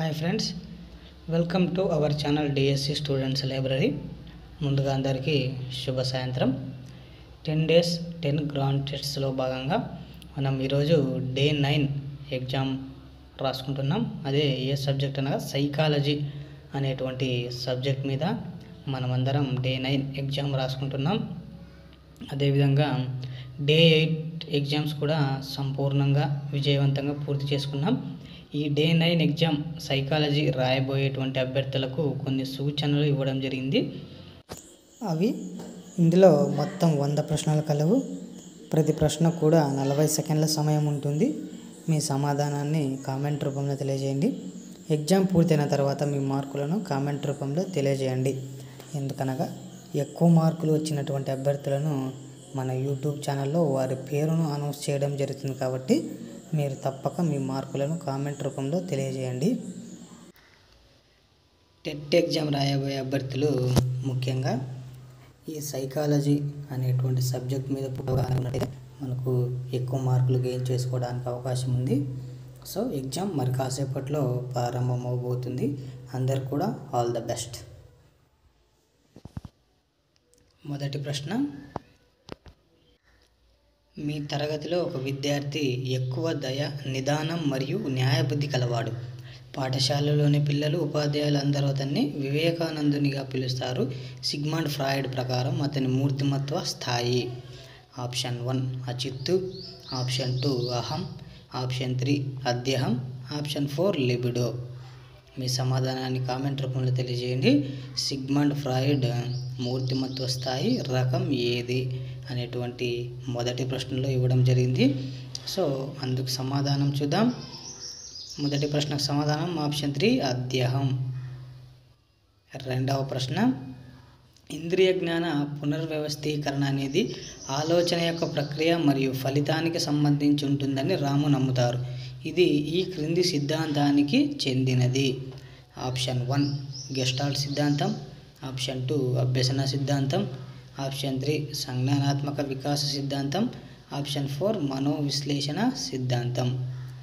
hi friends welcome to our channel DSC students library ముందుగా అందరికీ శుభ సాయంత్రం టెన్ డేస్ టెన్ గ్రాండ్ టెస్ట్స్లో భాగంగా మనం ఈరోజు డే నైన్ ఎగ్జామ్ రాసుకుంటున్నాం అదే ఏ సబ్జెక్ట్ అనగా సైకాలజీ అనేటువంటి సబ్జెక్ట్ మీద మనమందరం డే నైన్ ఎగ్జామ్ రాసుకుంటున్నాం అదేవిధంగా డే ఎయిట్ ఎగ్జామ్స్ కూడా సంపూర్ణంగా విజయవంతంగా పూర్తి చేసుకున్నాం ఈ డే నైన్ ఎగ్జామ్ సైకాలజీ రాయబోయేటువంటి అభ్యర్థులకు కొన్ని సూచనలు ఇవ్వడం జరిగింది అవి ఇందులో మొత్తం వంద ప్రశ్నలు కలవు ప్రతి ప్రశ్న కూడా నలభై సెకండ్ల సమయం ఉంటుంది మీ సమాధానాన్ని కామెంట్ రూపంలో తెలియజేయండి ఎగ్జామ్ పూర్తయిన తర్వాత మీ మార్కులను కామెంట్ రూపంలో తెలియజేయండి ఎందుకనగా ఎక్కువ మార్కులు వచ్చినటువంటి అభ్యర్థులను మన యూట్యూబ్ ఛానల్లో వారి పేరును అనౌన్స్ చేయడం జరుగుతుంది కాబట్టి మీరు తప్పక మీ మార్కులను కామెంట్ రూపంలో తెలియజేయండి టెట్ ఎగ్జామ్ రాయబోయే అభ్యర్థులు ముఖ్యంగా ఈ సైకాలజీ అనేటువంటి సబ్జెక్ట్ మీద అవగాహన ఉన్నట్టయితే మనకు ఎక్కువ మార్కులు గెయిన్ చేసుకోవడానికి అవకాశం ఉంది సో ఎగ్జామ్ మరి కాసేపట్లో ప్రారంభం అవబోతుంది అందరు కూడా ఆల్ ద బెస్ట్ మొదటి ప్రశ్న మీ తరగతిలో ఒక విద్యార్థి ఎక్కువ దయ నిదానం మరియు న్యాయబుద్ధి కలవాడు పాఠశాలలోని పిల్లలు ఉపాధ్యాయులు అందరూ అతన్ని వివేకానందునిగా పిలుస్తారు సిగ్మండ్ ఫ్రాయిడ్ ప్రకారం అతని మూర్తిమత్వ స్థాయి ఆప్షన్ వన్ అచిత్తు ఆప్షన్ టూ అహం ఆప్షన్ త్రీ అద్యహం ఆప్షన్ ఫోర్ లిబిడో మీ సమాధానాన్ని కామెంట్ రూపంలో తెలియజేయండి సిగ్మండ్ ఫ్రాయిడ్ మూర్తిమత్వ స్థాయి రకం ఏది అనేటువంటి మొదటి ప్రశ్నలో ఇవ్వడం జరిగింది సో అందుకు సమాధానం చూద్దాం మొదటి ప్రశ్నకు సమాధానం ఆప్షన్ త్రీ అద్యహం రెండవ ప్రశ్న ఇంద్రియ జ్ఞాన పునర్వ్యవస్థీకరణ అనేది ఆలోచన యొక్క ప్రక్రియ మరియు ఫలితానికి సంబంధించి ఉంటుందని రాము నమ్ముతారు ఇది ఈ క్రింది సిద్ధాంతానికి చెందినది ఆప్షన్ వన్ గెస్టాల్ట్ సిద్ధాంతం ఆప్షన్ టూ అభ్యసన సిద్ధాంతం ఆప్షన్ త్రీ సంజ్ఞానాత్మక వికాస సిద్ధాంతం ఆప్షన్ ఫోర్ మనోవిశ్లేషణ సిద్ధాంతం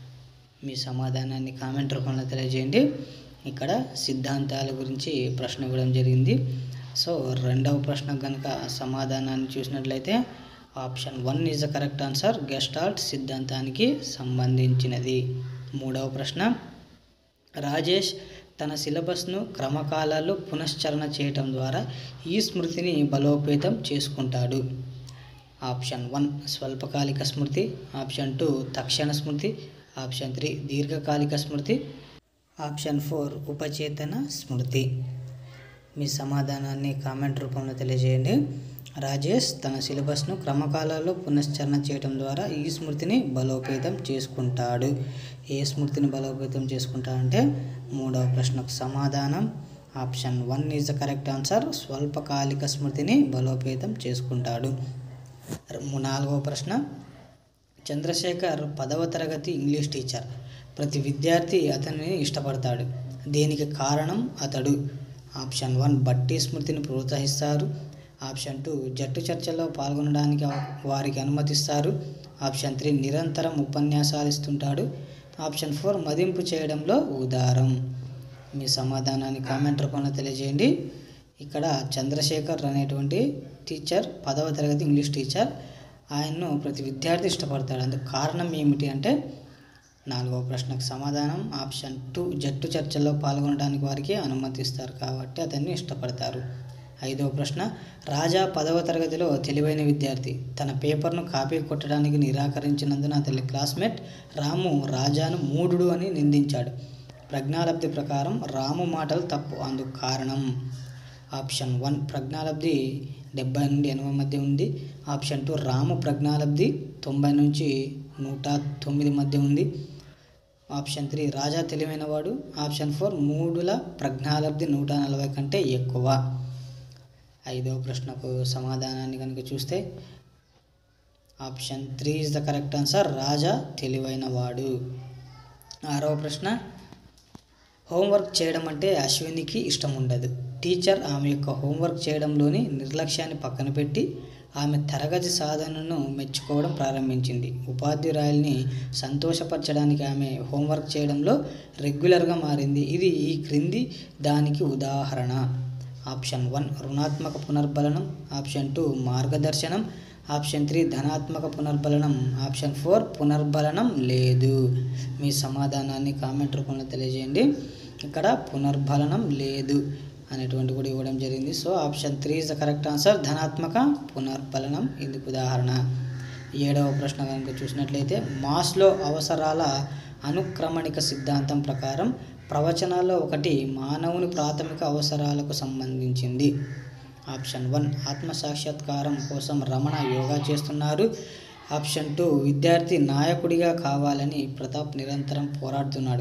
మీ సమాధానాన్ని కామెంట్ రూపంలో తెలియజేయండి ఇక్కడ సిద్ధాంతాల గురించి ప్రశ్న ఇవ్వడం జరిగింది సో రెండవ ప్రశ్న కనుక సమాధానాన్ని చూసినట్లయితే option one is the correct answer gestalt సిద్ధాంతానికి సంబంధించినది మూడవ ప్రశ్న రాజేష్ తన సిలబస్ను క్రమకాలాల్లో పునశ్చరణ చేయటం ద్వారా ఈ స్మృతిని బలోపేతం చేసుకుంటాడు ఆప్షన్ వన్ స్వల్పకాలిక స్మృతి ఆప్షన్ టూ తక్షణ స్మృతి ఆప్షన్ త్రీ దీర్ఘకాలిక స్మృతి ఆప్షన్ ఫోర్ ఉపచేతన స్మృతి మీ సమాధానాన్ని కామెంట్ రూపంలో తెలియజేయండి రాజేష్ తన సిలబస్ను క్రమకాలాల్లో పునశ్చరణ చేయడం ద్వారా ఈ స్మృతిని బలోపేతం చేసుకుంటాడు ఏ స్మృతిని బలోపేతం చేసుకుంటాడంటే మూడవ ప్రశ్నకు సమాధానం option one is the correct answer స్వల్పకాలిక స్మృతిని బలోపేతం చేసుకుంటాడు నాలుగవ ప్రశ్న చంద్రశేఖర్ పదవ తరగతి ఇంగ్లీష్ టీచర్ ప్రతి విద్యార్థి అతనిని ఇష్టపడతాడు దీనికి కారణం అతడు ఆప్షన్ వన్ బట్టి స్మృతిని ప్రోత్సహిస్తారు ఆప్షన్ టూ జట్టు చర్చల్లో పాల్గొనడానికి వారికి అనుమతిస్తారు ఆప్షన్ త్రీ నిరంతరం ఉపన్యాసాలు ఇస్తుంటాడు ఆప్షన్ ఫోర్ మదింపు చేయడంలో ఉదారం మీ సమాధానాన్ని కామెంట్ రూపంలో తెలియజేయండి ఇక్కడ చంద్రశేఖర్ అనేటువంటి టీచర్ పదవ తరగతి ఇంగ్లీష్ టీచర్ ఆయన్ను ప్రతి విద్యార్థి ఇష్టపడతాడు అందుకు కారణం ఏమిటి అంటే నాలుగవ ప్రశ్నకు సమాధానం ఆప్షన్ టూ జట్టు చర్చల్లో పాల్గొనడానికి వారికి అనుమతిస్తారు కాబట్టి అతన్ని ఇష్టపడతారు ఐదవ ప్రశ్న రాజా పదవ తరగతిలో తెలివైన విద్యార్థి తన పేపర్ను కాపీ కొట్టడానికి నిరాకరించినందున అతని క్లాస్మేట్ రాము రాజాను మూఢుడు అని నిందించాడు ప్రజ్ఞాలబ్ధి ప్రకారం రాము మాటలు తప్పు అందుకు కారణం ఆప్షన్ వన్ ప్రజ్ఞాలబ్ధి డెబ్బై నుండి ఎనభై మధ్య ఉంది ఆప్షన్ టూ రాము ప్రజ్ఞాలబ్ధి తొంభై నుంచి నూట తొమ్మిది మధ్య ఉంది ఆప్షన్ త్రీ రాజా తెలివైనవాడు ఆప్షన్ ఫోర్ మూడుల ప్రజ్ఞాలబ్ధి నూట నలభై కంటే ఎక్కువ ఐదవ ప్రశ్నకు సమాధానాన్ని కనుక చూస్తే option three is the correct answer Raja తెలివైనవాడు ఆరవ ప్రశ్న హోంవర్క్ చేయడం అంటే అశ్వినికి ఇష్టం ఉండదు టీచర్ ఆమె యొక్క హోంవర్క్ చేయడంలోని నిర్లక్ష్యాన్ని పక్కన పెట్టి ఆమె తరగతి సాధనను మెచ్చుకోవడం ప్రారంభించింది ఉపాధ్యాయుల్ని సంతోషపరచడానికి ఆమె హోంవర్క్ చేయడంలో రెగ్యులర్గా మారింది ఇది ఈ క్రింది దానికి ఉదాహరణ ఆప్షన్ వన్ రుణాత్మక పునర్బలనం ఆప్షన్ టూ మార్గదర్శనం ఆప్షన్ త్రీ ధనాత్మక పునర్బలనం ఆప్షన్ ఫోర్ పునర్బలనం లేదు మీ సమాధానాన్ని కామెంట్ రూపంలో తెలియజేయండి ఇక్కడ పునర్బలనం లేదు అనేటువంటి కూడా ఇవ్వడం జరిగింది so option three is the correct answer ధనాత్మక పునర్బలనం ఇందుకు ఉదాహరణ ఏడవ ప్రశ్న కనుక చూసినట్లయితే మాస్లో అవసరాల అనుక్రమణిక సిద్ధాంతం ప్రకారం ప్రవచనాల్లో ఒకటి మానవుని ప్రాథమిక అవసరాలకు సంబంధించింది ఆప్షన్ వన్ ఆత్మ సాక్షాత్కారం కోసం రమణ యోగా చేస్తున్నారు ఆప్షన్ టూ విద్యార్థి నాయకుడిగా కావాలని ప్రతాప్ నిరంతరం పోరాడుతున్నాడు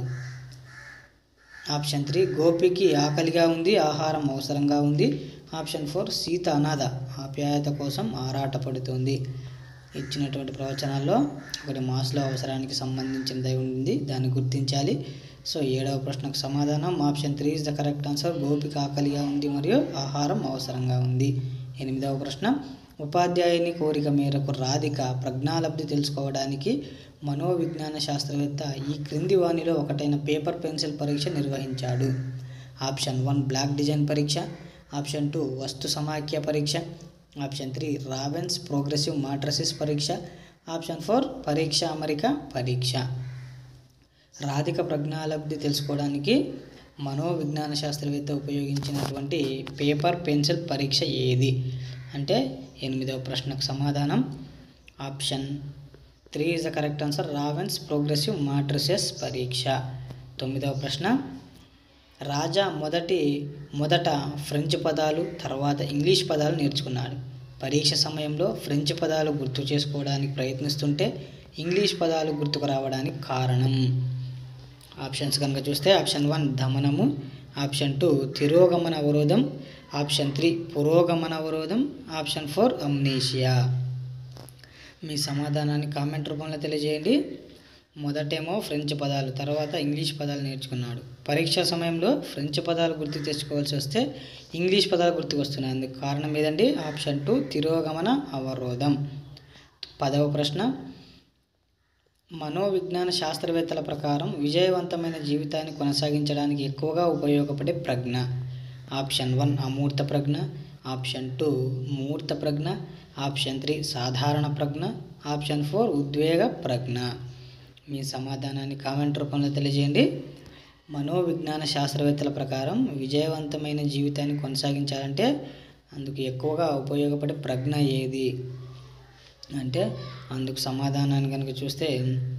ఆప్షన్ త్రీ గోపికి ఆకలిగా ఉంది ఆహారం అవసరంగా ఉంది ఆప్షన్ ఫోర్ సీత అనాథ ఆప్యాయత కోసం ఆరాటపడుతుంది ఇచ్చినటువంటి ప్రవచనాల్లో ఒకటి మాస్లో అవసరానికి సంబంధించినది ఉంది దాన్ని గుర్తించాలి సో ఏడవ ప్రశ్నకు సమాధానం option three is the correct answer Gopika ఆకలిగా ఉంది మరియు ఆహారం అవసరంగా ఉంది ఎనిమిదవ ప్రశ్న ఉపాధ్యాయుని కోరిక మేరకు రాధిక ప్రజ్ఞాలబ్ధి తెలుసుకోవడానికి మనోవిజ్ఞాన శాస్త్రవేత్త ఈ క్రింది వాణిలో ఒకటైన పేపర్ పెన్సిల్ పరీక్ష నిర్వహించాడు ఆప్షన్ వన్ బ్లాక్ డిజైన్ పరీక్ష ఆప్షన్ టూ వస్తు సమాఖ్య పరీక్ష option three Raven's progressive matrices పరీక్ష ఆప్షన్ ఫోర్ పరీక్ష అమరిక పరీక్ష రాధిక ప్రజ్ఞాలబ్ధి తెలుసుకోవడానికి మనోవిజ్ఞాన శాస్త్రవేత్త ఉపయోగించినటువంటి పేపర్ పెన్సిల్ పరీక్ష ఏది అంటే ఎనిమిదవ ప్రశ్నకు సమాధానం option three is the correct answer Raven's progressive matrices పరీక్ష తొమ్మిదవ ప్రశ్న రాజా మొదటి మొదట ఫ్రెంచ్ పదాలు తర్వాత ఇంగ్లీష్ పదాలు నేర్చుకున్నాడు పరీక్ష సమయంలో ఫ్రెంచ్ పదాలు గుర్తు చేసుకోవడానికి ప్రయత్నిస్తుంటే ఇంగ్లీష్ పదాలు గుర్తుకు రావడానికి కారణం ఆప్షన్స్ కనుక చూస్తే ఆప్షన్ వన్ దమనము ఆప్షన్ టూ తిరోగమన అవరోధం ఆప్షన్ త్రీ పురోగమన అవరోధం ఆప్షన్ ఫోర్ అమ్నీషియా మీ సమాధానాన్ని కామెంట్ రూపంలో తెలియజేయండి మొదటేమో ఫ్రెంచ్ పదాలు తర్వాత ఇంగ్లీష్ పదాలు నేర్చుకున్నాడు పరీక్ష సమయంలో ఫ్రెంచ్ పదాలు గుర్తు తెచ్చుకోవాల్సి వస్తే ఇంగ్లీష్ పదాలు గుర్తుకు వస్తున్నాయి అందుకు కారణం ఏదండి ఆప్షన్ టూ తిరోగమన అవరోధం పదవ ప్రశ్న మనోవిజ్ఞాన శాస్త్రవేత్తల ప్రకారం విజయవంతమైన జీవితాన్ని కొనసాగించడానికి ఎక్కువగా ఉపయోగపడే ప్రజ్ఞ ఆప్షన్ వన్ అమూర్త ప్రజ్ఞ ఆప్షన్ టూ మూర్త ప్రజ్ఞ ఆప్షన్ త్రీ సాధారణ ప్రజ్ఞ ఆప్షన్ ఫోర్ ఉద్వేగ ప్రజ్ఞ మీ సమాధానాన్ని కామెంట్ రూపంలో తెలియజేయండి మనోవిజ్ఞాన శాస్త్రవేత్తల ప్రకారం విజయవంతమైన జీవితాన్ని కొనసాగించాలంటే అందుకు ఎక్కువగా ఉపయోగపడే ప్రజ్ఞ ఏది అంటే అందుకు సమాధానాన్ని కనుక చూస్తే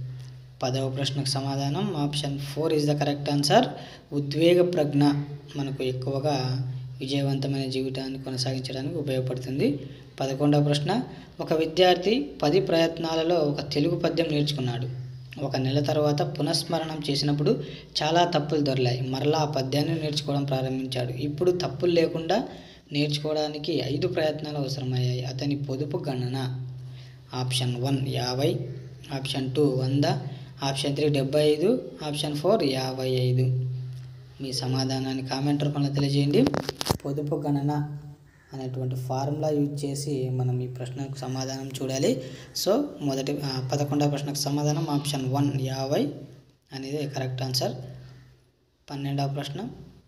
పదవ ప్రశ్నకు సమాధానం option four is the correct answer ఉద్వేగ ప్రజ్ఞ మనకు ఎక్కువగా విజయవంతమైన జీవితాన్ని కొనసాగించడానికి ఉపయోగపడుతుంది పదకొండవ ప్రశ్న ఒక విద్యార్థి పది ప్రయత్నాలలో ఒక తెలుగు పద్యం నేర్చుకున్నాడు ఒక నెల తర్వాత పునఃస్మరణం చేసినప్పుడు చాలా తప్పులు దొరలాయి మరలా ఆ పద్యాన్ని నేర్చుకోవడం ప్రారంభించాడు ఇప్పుడు తప్పులు లేకుండా నేర్చుకోవడానికి ఐదు ప్రయత్నాలు అవసరమయ్యాయి అతని పొదుపు గణన ఆప్షన్ వన్ యాభై ఆప్షన్ టూ వంద ఆప్షన్ త్రీ డెబ్బై ఐదు ఆప్షన్ ఫోర్ యాభై ఐదు మీ సమాధానాన్ని కామెంట్ రూపంలో తెలియజేయండి పొదుపు గణన అనేటువంటి ఫార్ములా యూజ్ చేసి మనం ఈ ప్రశ్నకు సమాధానం చూడాలి సో మొదటి ఆ, పదకొండవ ప్రశ్నకు సమాధానం ఆప్షన్ వన్ యాభై అనేది కరెక్ట్ ఆన్సర్ పన్నెండవ ప్రశ్న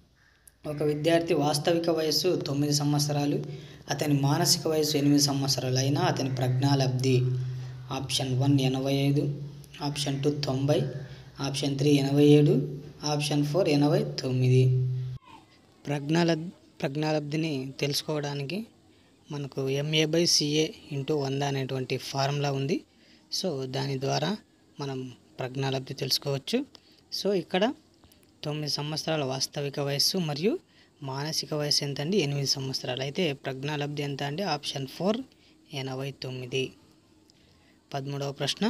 ఒక విద్యార్థి వాస్తవిక వయస్సు తొమ్మిది సంవత్సరాలు అతని మానసిక వయస్సు ఎనిమిది సంవత్సరాలు అయినా అతని ప్రజ్ఞాలబ్ధి ఆప్షన్ వన్ ఎనభై ఐదు ఆప్షన్ టూ తొంభై ఆప్షన్ త్రీ ఎనభై ఏడు ఆప్షన్ ఫోర్ ఎనభై తొమ్మిది ప్రజ్ఞాలబ్ ప్రజ్ఞాలబ్ధిని తెలుసుకోవడానికి మనకు ఎంఏ బై సిఏ ఇంటూ వంద అనేటువంటి ఫార్ములా ఉంది సో దాని ద్వారా మనం ప్రజ్ఞాలబ్ధి తెలుసుకోవచ్చు సో ఇక్కడ తొమ్మిది సంవత్సరాల వాస్తవిక వయస్సు మరియు మానసిక వయస్సు ఎంత అండి ఎనిమిది సంవత్సరాలు అయితే ప్రజ్ఞాలబ్ధి ఎంత అండి ఆప్షన్ ఫోర్ ఎనభై తొమ్మిది పదమూడవ ప్రశ్న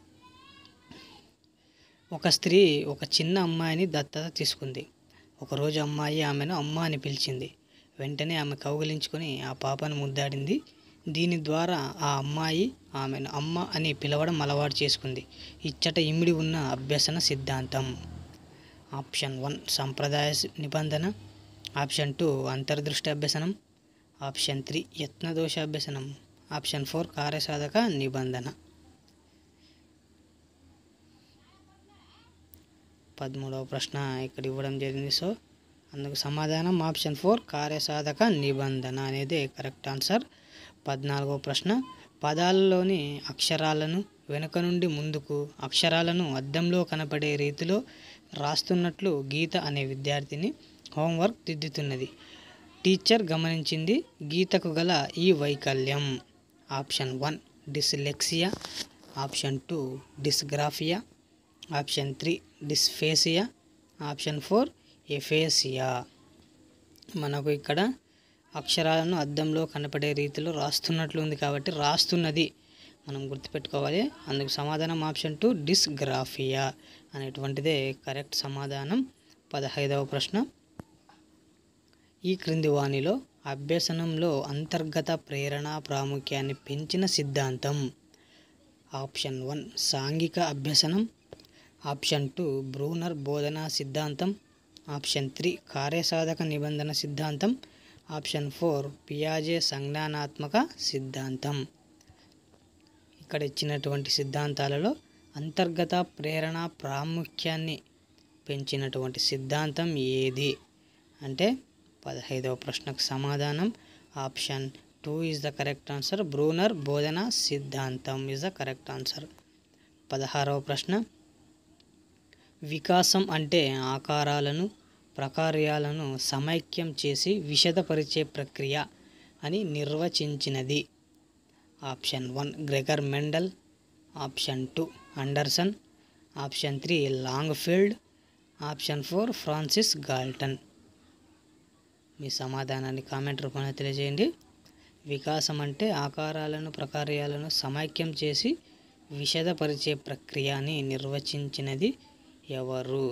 ఒక స్త్రీ ఒక చిన్న అమ్మాయిని దత్తత తీసుకుంది ఒకరోజు అమ్మాయి ఆమెను అమ్మ అని పిలిచింది వెంటనే ఆమె కౌగిలించుకొని ఆ పాపను ముద్దాడింది దీని ద్వారా ఆ అమ్మాయి ఆమెను అమ్మ అని పిలవడం అలవాటు చేసుకుంది ఇచ్చట ఇమిడి ఉన్న అభ్యసన సిద్ధాంతం ఆప్షన్ వన్ సంప్రదాయ సి- నిబంధన ఆప్షన్ టూ అంతర్దృష్టి అభ్యసనం ఆప్షన్ త్రీ యత్నదోష అభ్యసనం ఆప్షన్ ఫోర్ కార్యసాధక నిబంధన పదమూడవ ప్రశ్న ఇక్కడ ఇవ్వడం జరిగింది సో అందుకు సమాధానం ఆప్షన్ ఫోర్ కార్యసాధక నిబంధన అనేది కరెక్ట్ ఆన్సర్ పద్నాలుగవ ప్రశ్న పదాలలోని అక్షరాలను వెనుక నుండి ముందుకు అక్షరాలను అద్దంలో కనపడే రీతిలో రాస్తున్నట్లు గీత అనే విద్యార్థిని హోంవర్క్ దిద్దుతున్నది టీచర్ గమనించింది గీతకు గల ఈ వైకల్యం option one dyslexia option two dysgraphia option three dysphasia option four aphasia మనకు ఇక్కడ అక్షరాలను అద్దంలో కనపడే రీతిలో రాస్తున్నట్లు ఉంది కాబట్టి రాస్తున్నది మనం గుర్తుపెట్టుకోవాలి అందుకు సమాధానం ఆప్షన్ టూ డిస్గ్రాఫియా అనేటువంటిదే కరెక్ట్ సమాధానం పదహైదవ ప్రశ్న ఈ క్రింది వాణిలో అభ్యసనంలో అంతర్గత ప్రేరణ ప్రాముఖ్యాన్ని పెంచిన సిద్ధాంతం ఆప్షన్ వన్ సాంఘిక అభ్యసనం ఆప్షన్ టూ బ్రూనర్ బోధనా సిద్ధాంతం ఆప్షన్ త్రీ కార్యసాధక నిబంధన సిద్ధాంతం ఆప్షన్ ఫోర్ పియాజే సంజ్ఞానాత్మక సిద్ధాంతం ఇక్కడ ఇచ్చినటువంటి సిద్ధాంతాలలో అంతర్గత ప్రేరణ ప్రాముఖ్యాన్ని పెంచినటువంటి సిద్ధాంతం ఏది అంటే పదహైదవ ప్రశ్నకు సమాధానం option two is the correct answer Bruner బోధన సిద్ధాంతం ఈజ్ ద కరెక్ట్ ఆన్సర్ పదహారవ ప్రశ్న వికాసం అంటే ఆకారాలను ప్రకార్యాలను సమైక్యం చేసి విశదపరిచే ప్రక్రియ అని నిర్వచించినది option one Gregor Mendel option two Anderson option three Langfield option four Francis Galton మీ సమాధానాన్ని కామెంట్ రూపంలో తెలియజేయండి వికాసం అంటే ఆకారాలను ప్రకార్యాలను సమైక్యం చేసి విశదపరిచే ప్రక్రియని నిర్వచించినది ఎవరు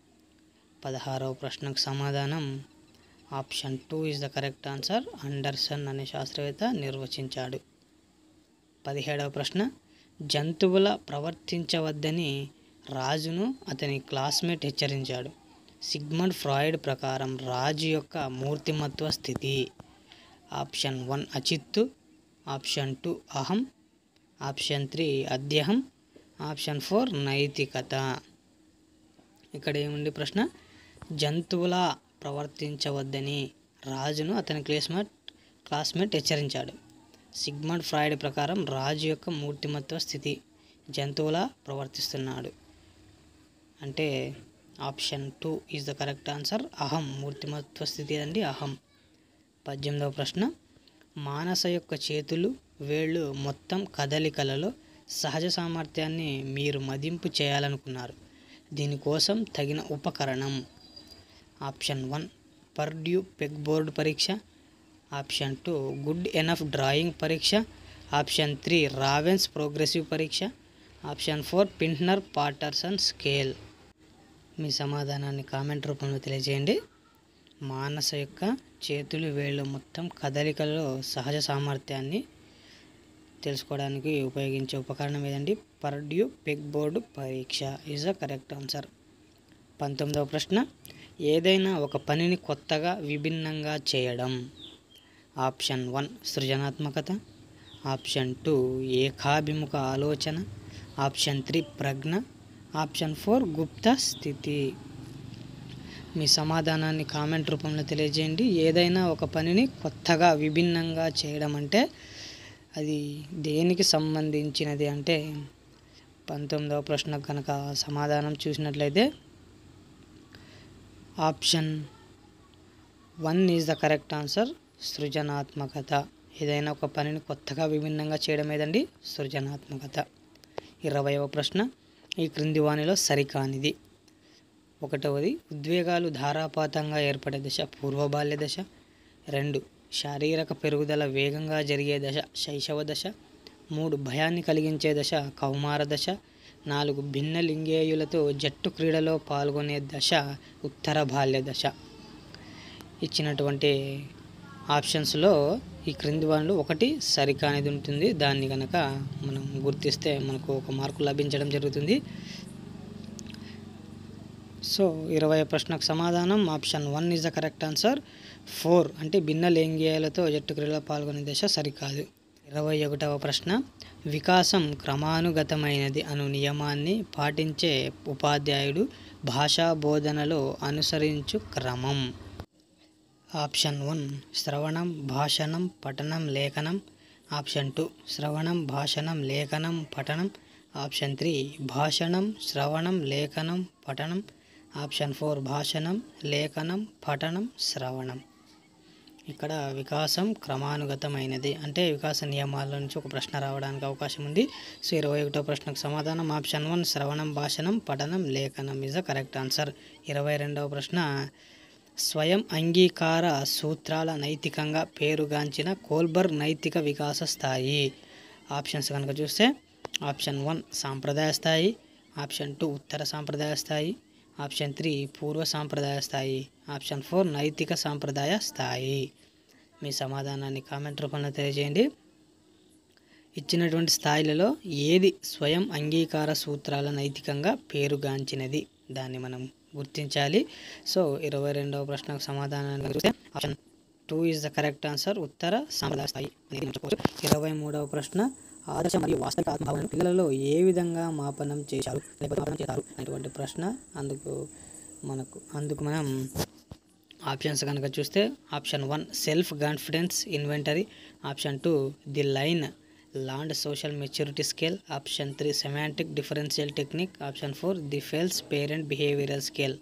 పదహారవ ప్రశ్నకు సమాధానం option two is the correct answer Anderson అనే శాస్త్రవేత్త నిర్వచించాడు పదిహేడవ ప్రశ్న జంతువుల ప్రవర్తించవద్దని రాజును అతని క్లాస్మేట్ హెచ్చరించాడు సిగ్మండ్ ఫ్రాయిడ్ ప్రకారం రాజు యొక్క మూర్తిమత్వ స్థితి ఆప్షన్ వన్ అచిత్తు ఆప్షన్ టూ అహం ఆప్షన్ త్రీ అద్యహం ఆప్షన్ ఫోర్ నైతికత ఇక్కడ ఏముంది ప్రశ్న జంతువుల ప్రవర్తించవద్దని రాజును అతని క్లాస్మేట్ క్లాస్మేట్ హెచ్చరించాడు సిగ్మండ్ ఫ్రాయిడ్ ప్రకారం రాజు యొక్క మూర్తిమత్వ స్థితి జంతువులా ప్రవర్తిస్తున్నాడు అంటే option two is the correct answer అహం మూర్తిమత్వ స్థితి అండి అహం పద్దెనిమిదవ ప్రశ్న మానస యొక్క చేతులు వేళ్ళు మొత్తం కదలికలలో సహజ సామర్థ్యాన్ని మీరు మదింపు చేయాలనుకున్నారు దీనికోసం తగిన ఉపకరణం option one Purdue peg board పరీక్ష option two good enough drawing పరీక్ష ఆప్షన్ త్రీ రావెన్స్ ప్రోగ్రెసివ్ పరీక్ష option four Pintner Paterson scale మీ సమాధానాన్ని కామెంట్ రూపంలో తెలియజేయండి మానస యొక్క చేతులు వేళ్ళు మొత్తం కదలికలో సహజ సామర్థ్యాన్ని తెలుసుకోవడానికి ఉపయోగించే ఉపకరణం ఏదండి పర్డ్యూ పెగ్ బోర్డు పరీక్ష ఈజ్ ద కరెక్ట్ ఆన్సర్ పంతొమ్మిదవ ప్రశ్న ఏదైనా ఒక పనిని కొత్తగా విభిన్నంగా చేయడం ఆప్షన్ వన్ సృజనాత్మకత ఆప్షన్ టూ ఏకాభిముఖ ఆలోచన ఆప్షన్ త్రీ ప్రజ్ఞ ఆప్షన్ ఫోర్ గుప్త స్థితి మీ సమాధానాన్ని కామెంట్ రూపంలో తెలియజేయండి ఏదైనా ఒక పనిని కొత్తగా విభిన్నంగా చేయడం అంటే అది దేనికి సంబంధించినది అంటే పంతొమ్మిదవ ప్రశ్నకు కనుక సమాధానం చూసినట్లయితే option one is the correct answer సృజనాత్మకత ఏదైనా ఒక పనిని కొత్తగా విభిన్నంగా చేయడం ఏదండి సృజనాత్మకత ఇరవయవ ప్రశ్న ఈ క్రింది వాణిలో సరికానిది ఒకటవది ఉద్వేగాలు ధారాపాతంగా ఏర్పడే దశ పూర్వ బాల్య దశ రెండు శారీరక పెరుగుదల వేగంగా జరిగే దశ శైశవ దశ మూడు భయాన్ని కలిగించే దశ కౌమార దశ నాలుగు భిన్న లింగేయులతో జట్టు క్రీడలో పాల్గొనే దశ ఉత్తర బాల్య దశ ఇచ్చినటువంటి ఆప్షన్స్లో ఈ క్రింది వాళ్ళు ఒకటి సరికానిది ఉంటుంది దాన్ని కనుక మనం గుర్తిస్తే మనకు ఒక మార్కు లభించడం జరుగుతుంది సో ఇరవై ప్రశ్నకు సమాధానం option one is the correct answer four అంటే భిన్న లైంగికాలతో జట్టు క్రీడలో పాల్గొనే దశ సరికాదు ఇరవై ఒకటవ ప్రశ్న వికాసం క్రమానుగతమైనది అను నియమాన్ని పాటించే ఉపాధ్యాయుడు భాషా బోధనలో అనుసరించు క్రమం ఆప్షన్ వన్ శ్రవణం భాషణం పఠనం లేఖనం ఆప్షన్ టూ శ్రవణం భాషణం లేఖనం పఠనం ఆప్షన్ త్రీ భాషణం శ్రవణం లేఖనం పఠనం ఆప్షన్ ఫోర్ భాషణం లేఖనం పఠనం శ్రవణం ఇక్కడ వికాసం క్రమానుగతమైనది అంటే వికాస నియమాల నుంచి ఒక ప్రశ్న రావడానికి అవకాశం ఉంది సో ఇరవై ఒకటో ప్రశ్నకు సమాధానం ఆప్షన్ వన్ శ్రవణం భాషణం పఠనం లేఖనం ఇస్ ద కరెక్ట్ ఆన్సర్ ఇరవై రెండవ ప్రశ్న స్వయం అంగీకార సూత్రాల నైతికంగా పేరుగాంచిన కోల్బర్గ్ నైతిక వికాస స్థాయి ఆప్షన్స్ కనుక చూస్తే ఆప్షన్ వన్ సాంప్రదాయ స్థాయి ఆప్షన్ టూ ఉత్తర సాంప్రదాయ స్థాయి ఆప్షన్ త్రీ పూర్వ సాంప్రదాయ స్థాయి ఆప్షన్ ఫోర్ నైతిక సాంప్రదాయ స్థాయి మీ సమాధానాన్ని కామెంట్ రూపంలో తెలియజేయండి ఇచ్చినటువంటి స్థాయిలలో ఏది స్వయం అంగీకార సూత్రాల నైతికంగా పేరుగాంచినది దాన్ని మనం గుర్తించాలి సో ఇరవై రెండవ ప్రశ్నకు సమాధానాన్ని చూస్తే option two is the correct answer ఉత్తర సాంప్రదాయ స్థాయి అనేది ఎంచుకోవచ్చు ఇరవై మూడవ ప్రశ్న ఆదర్శ మరియు వాస్తవిక ఆత్మభావన పిల్లలలో ఏ విధంగా మాపనం చేశారు లేకపోతే మాపనం చేశారు అనేటువంటి ప్రశ్న అందుకు మనకు అందుకు మనం ఆప్షన్స్ కనుక చూస్తే option one self confidence inventory option two the Vineland social maturity scale option three semantic differential technique option four the Fels parent behavioural scale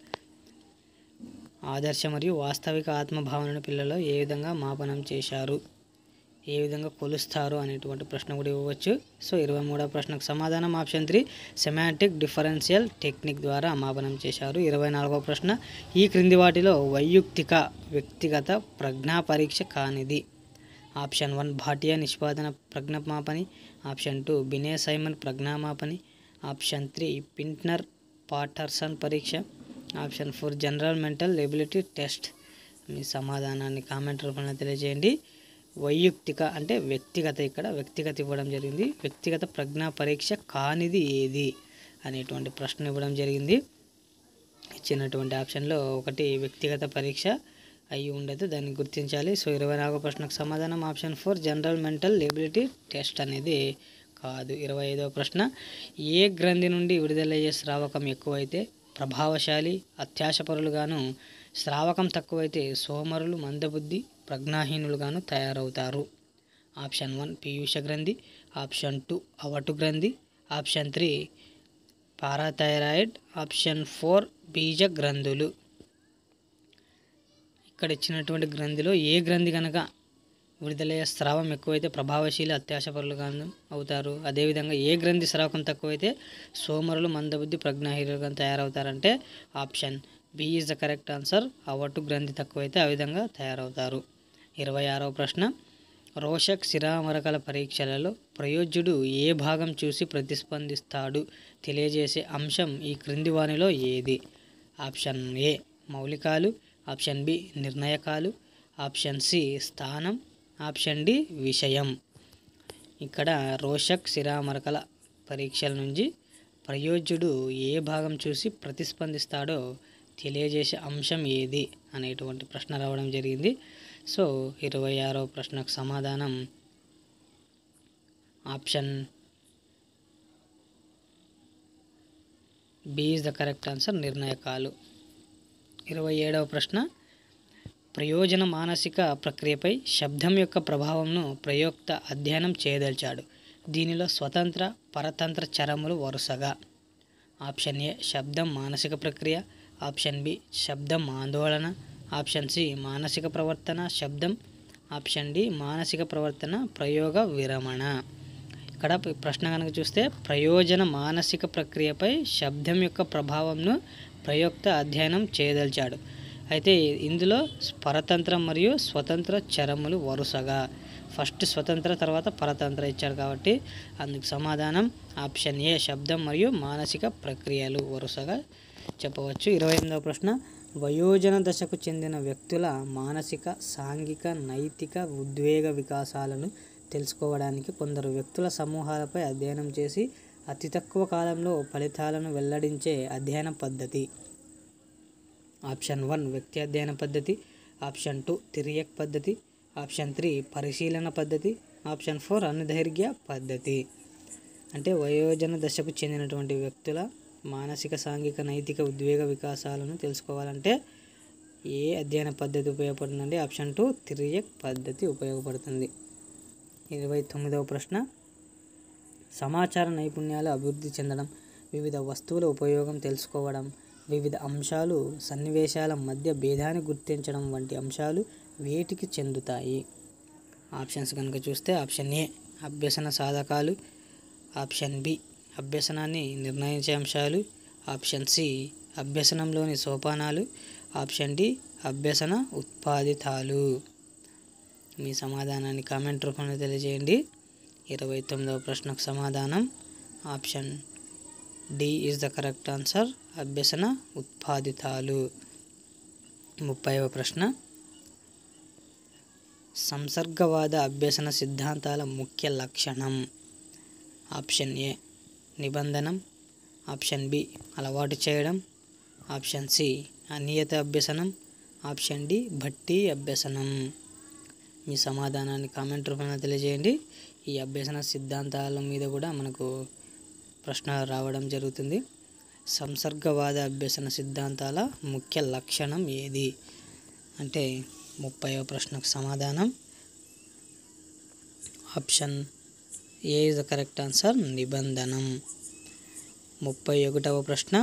ఆదర్శ మరియు వాస్తవిక ఆత్మభావనను పిల్లలు ఏ విధంగా మాపనం చేశారు ఏ విధంగా కొలుస్తారు అనేటువంటి ప్రశ్న కూడా ఇవ్వవచ్చు సో ఇరవై మూడవ ప్రశ్నకు సమాధానం option three semantic differential technique ద్వారా మాపనం చేశారు ఇరవై నాలుగవ ప్రశ్న ఈ క్రింది వాటిలో వైయక్తిక వ్యక్తిగత ప్రజ్ఞా పరీక్ష కానిది ఆప్షన్ వన్ భాటియా నిష్పాదన ప్రజ్ఞామాపని ఆప్షన్ టూ బినే సైమన్ ప్రజ్ఞామాపని ఆప్షన్ త్రీ పింట్నర్ పాటర్సన్ పరీక్ష option four general mental ability test మీ సమాధానాన్ని కామెంట్ రూపంలో తెలియజేయండి వైయక్తిక అంటే వ్యక్తిగత ఇక్కడ వ్యక్తిగత ఇవ్వడం జరిగింది వ్యక్తిగత ప్రజ్ఞా పరీక్ష కానిది ఏది అనేటువంటి ప్రశ్న ఇవ్వడం జరిగింది ఇచ్చినటువంటి ఆప్షన్లో ఒకటి వ్యక్తిగత పరీక్ష అయి ఉండదు దాన్ని గుర్తించాలి సో ఇరవై నాలుగో ప్రశ్నకు సమాధానం option four general mental ability test అనేది కాదు ఇరవై ఐదవ ప్రశ్న ఏ గ్రంథి నుండి విడుదలయ్యే స్రావకం ఎక్కువైతే ప్రభావశాలి అత్యాశపరులుగాను స్రావకం తక్కువైతే సోమరులు మందబుద్ధి ప్రజ్ఞాహీనులుగాను తయారవుతారు ఆప్షన్ వన్ పీయూష గ్రంథి ఆప్షన్ టూ అవటు గ్రంథి option three parathyroid option four బీజ గ్రంథులు ఇక్కడ ఇచ్చినటువంటి గ్రంథిలో ఏ గ్రంథి కనుక విడుదలయ్యే స్రావం ఎక్కువైతే ప్రభావశీలి అత్యాశపరులుగాను అవుతారు అదేవిధంగా ఏ గ్రంథి స్రావకం తక్కువైతే సోమరులు మందబుద్ధి ప్రజ్ఞాహీనులుగా తయారవుతారంటే option B is the correct answer అవటు గ్రంథి తక్కువైతే ఆ విధంగా తయారవుతారు ఇరవై ఆరవ ప్రశ్న రోషక్ శిరామరకల పరీక్షలలో ప్రయోజ్యుడు ఏ భాగం చూసి ప్రతిస్పందిస్తాడు తెలియజేసే అంశం ఈ క్రింది వానిలో ఏది ఆప్షన్ ఏ మౌలికాలు ఆప్షన్ బి నిర్ణయకాలు ఆప్షన్ సి స్థానం ఆప్షన్ డి విషయం ఇక్కడ రోషక్ శిరామరకల పరీక్షల నుంచి ప్రయోజ్యుడు ఏ భాగం చూసి ప్రతిస్పందిస్తాడో తెలియజేసే అంశం ఏది అనేటువంటి ప్రశ్న రావడం జరిగింది సో ఇరవై ఆరో ప్రశ్నకు సమాధానం option B is the correct answer నిర్ణయకాలు ఇరవై ఏడవ ప్రశ్న ప్రయోజన మానసిక ప్రక్రియపై శబ్దం యొక్క ప్రభావంను ప్రయోక్త అధ్యయనం చేయదలిచాడు దీనిలో స్వతంత్ర పరతంత్ర చరములు వరుసగా ఆప్షన్ ఏ శబ్దం మానసిక ప్రక్రియ ఆప్షన్ బి శబ్దం ఆందోళన ఆప్షన్ సి మానసిక ప్రవర్తన శబ్దం ఆప్షన్ డి మానసిక ప్రవర్తన ప్రయోగ విరమణ ఇక్కడ ప- ప్రశ్న కనుక చూస్తే ప్రయోజన మానసిక ప్రక్రియపై శబ్దం యొక్క ప్రభావంను ప్రయోక్త అధ్యయనం చేయదలిచాడు అయితే ఇందులో పరతంత్రం మరియు స్వతంత్ర చరములు వరుసగా ఫస్ట్ స్వతంత్ర తర్వాత పరతంత్ర ఇచ్చాడు కాబట్టి అందుకు సమాధానం ఆప్షన్ ఏ శబ్దం మరియు మానసిక ప్రక్రియలు వరుసగా చెప్పవచ్చు ఇరవై ఎనిమిదవ ప్రశ్న వయోజన దశకు చెందిన వ్యక్తుల మానసిక సాంఘిక నైతిక ఉద్వేగ వికాసాలను తెలుసుకోవడానికి కొందరు వ్యక్తుల సమూహాలపై అధ్యయనం చేసి అతి తక్కువ కాలంలో ఫలితాలను వెల్లడించే అధ్యయన పద్ధతి ఆప్షన్ వన్ వ్యక్తి అధ్యయన పద్ధతి ఆప్షన్ టూ తిరియక్ పద్ధతి ఆప్షన్ త్రీ పరిశీలన పద్ధతి ఆప్షన్ ఫోర్ అనుదైర్ఘ్య పద్ధతి అంటే వయోజన దశకు చెందినటువంటి వ్యక్తుల మానసిక సాంఘిక నైతిక ఉద్వేగ వికాసాలను తెలుసుకోవాలంటే ఏ అధ్యయన పద్ధతి ఉపయోగపడుతుందండి ఆప్షన్ టూ తిరియక్ పద్ధతి ఉపయోగపడుతుంది ఇరవై తొమ్మిదవ ప్రశ్న సమాచార నైపుణ్యాలు అభివృద్ధి చెందడం వివిధ వస్తువుల ఉపయోగం తెలుసుకోవడం వివిధ అంశాలు సన్నివేశాల మధ్య భేదాన్ని గుర్తించడం వంటి అంశాలు వేటికి చెందుతాయి ఆప్షన్స్ కనుక చూస్తే ఆప్షన్ ఏ అభ్యసన సాధకాలు ఆప్షన్ బి అభ్యసనాన్ని నిర్ణయించే అంశాలు ఆప్షన్ సి అభ్యసనంలోని సోపానాలు ఆప్షన్ డి అభ్యసన ఉత్పాదితాలు మీ సమాధానాన్ని కామెంట్ రూపంలో తెలియజేయండి ఇరవై తొమ్మిదవ ప్రశ్నకు సమాధానం option D is the correct answer అభ్యసన ఉత్పాదితాలు ముప్పైవ ప్రశ్న సంసర్గవాద అభ్యసన సిద్ధాంతాల ముఖ్య లక్షణం ఆప్షన్ ఏ నిబంధనం ఆప్షన్ బి అలవాటు చేయడం ఆప్షన్ సి అనియత అభ్యసనం ఆప్షన్ డి భట్టి అభ్యసనం మీ సమాధానాన్ని కామెంట్ రూపంలో తెలియజేయండి ఈ అభ్యసన సిద్ధాంతాల మీద కూడా మనకు ప్రశ్న రావడం జరుగుతుంది సంసర్గవాద అభ్యసన సిద్ధాంతాల ముఖ్య లక్షణం ఏది అంటే ముప్పైవ ప్రశ్నకు సమాధానం option A is the correct answer నిబంధనం ముప్పై ఒకటవ ప్రశ్న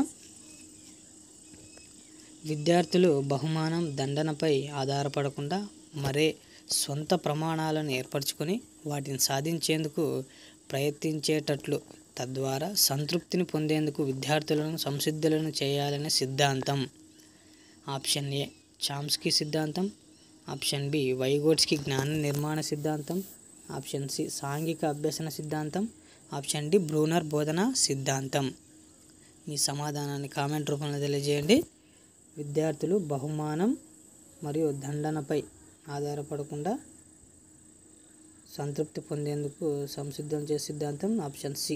విద్యార్థులు బహుమానం దండనపై ఆధారపడకుండా మరే సొంత ప్రమాణాలను ఏర్పరచుకొని వాటిని సాధించేందుకు ప్రయత్నించేటట్లు తద్వారా సంతృప్తిని పొందేందుకు విద్యార్థులను సంసిద్ధులను చేయాలనే సిద్ధాంతం ఆప్షన్ ఏ చామ్స్కీ సిద్ధాంతం ఆప్షన్ బి వైగోట్స్కి జ్ఞాన నిర్మాణ సిద్ధాంతం ఆప్షన్ సి సాంఘిక అభ్యసన సిద్ధాంతం ఆప్షన్ డి బ్రూనర్ బోధన సిద్ధాంతం మీ సమాధానాన్ని కామెంట్ రూపంలో తెలియజేయండి విద్యార్థులు బహుమానం మరియు దండనపై ఆధారపడకుండా సంతృప్తి పొందేందుకు సంసిద్ధం చేసే సిద్ధాంతం ఆప్షన్ సి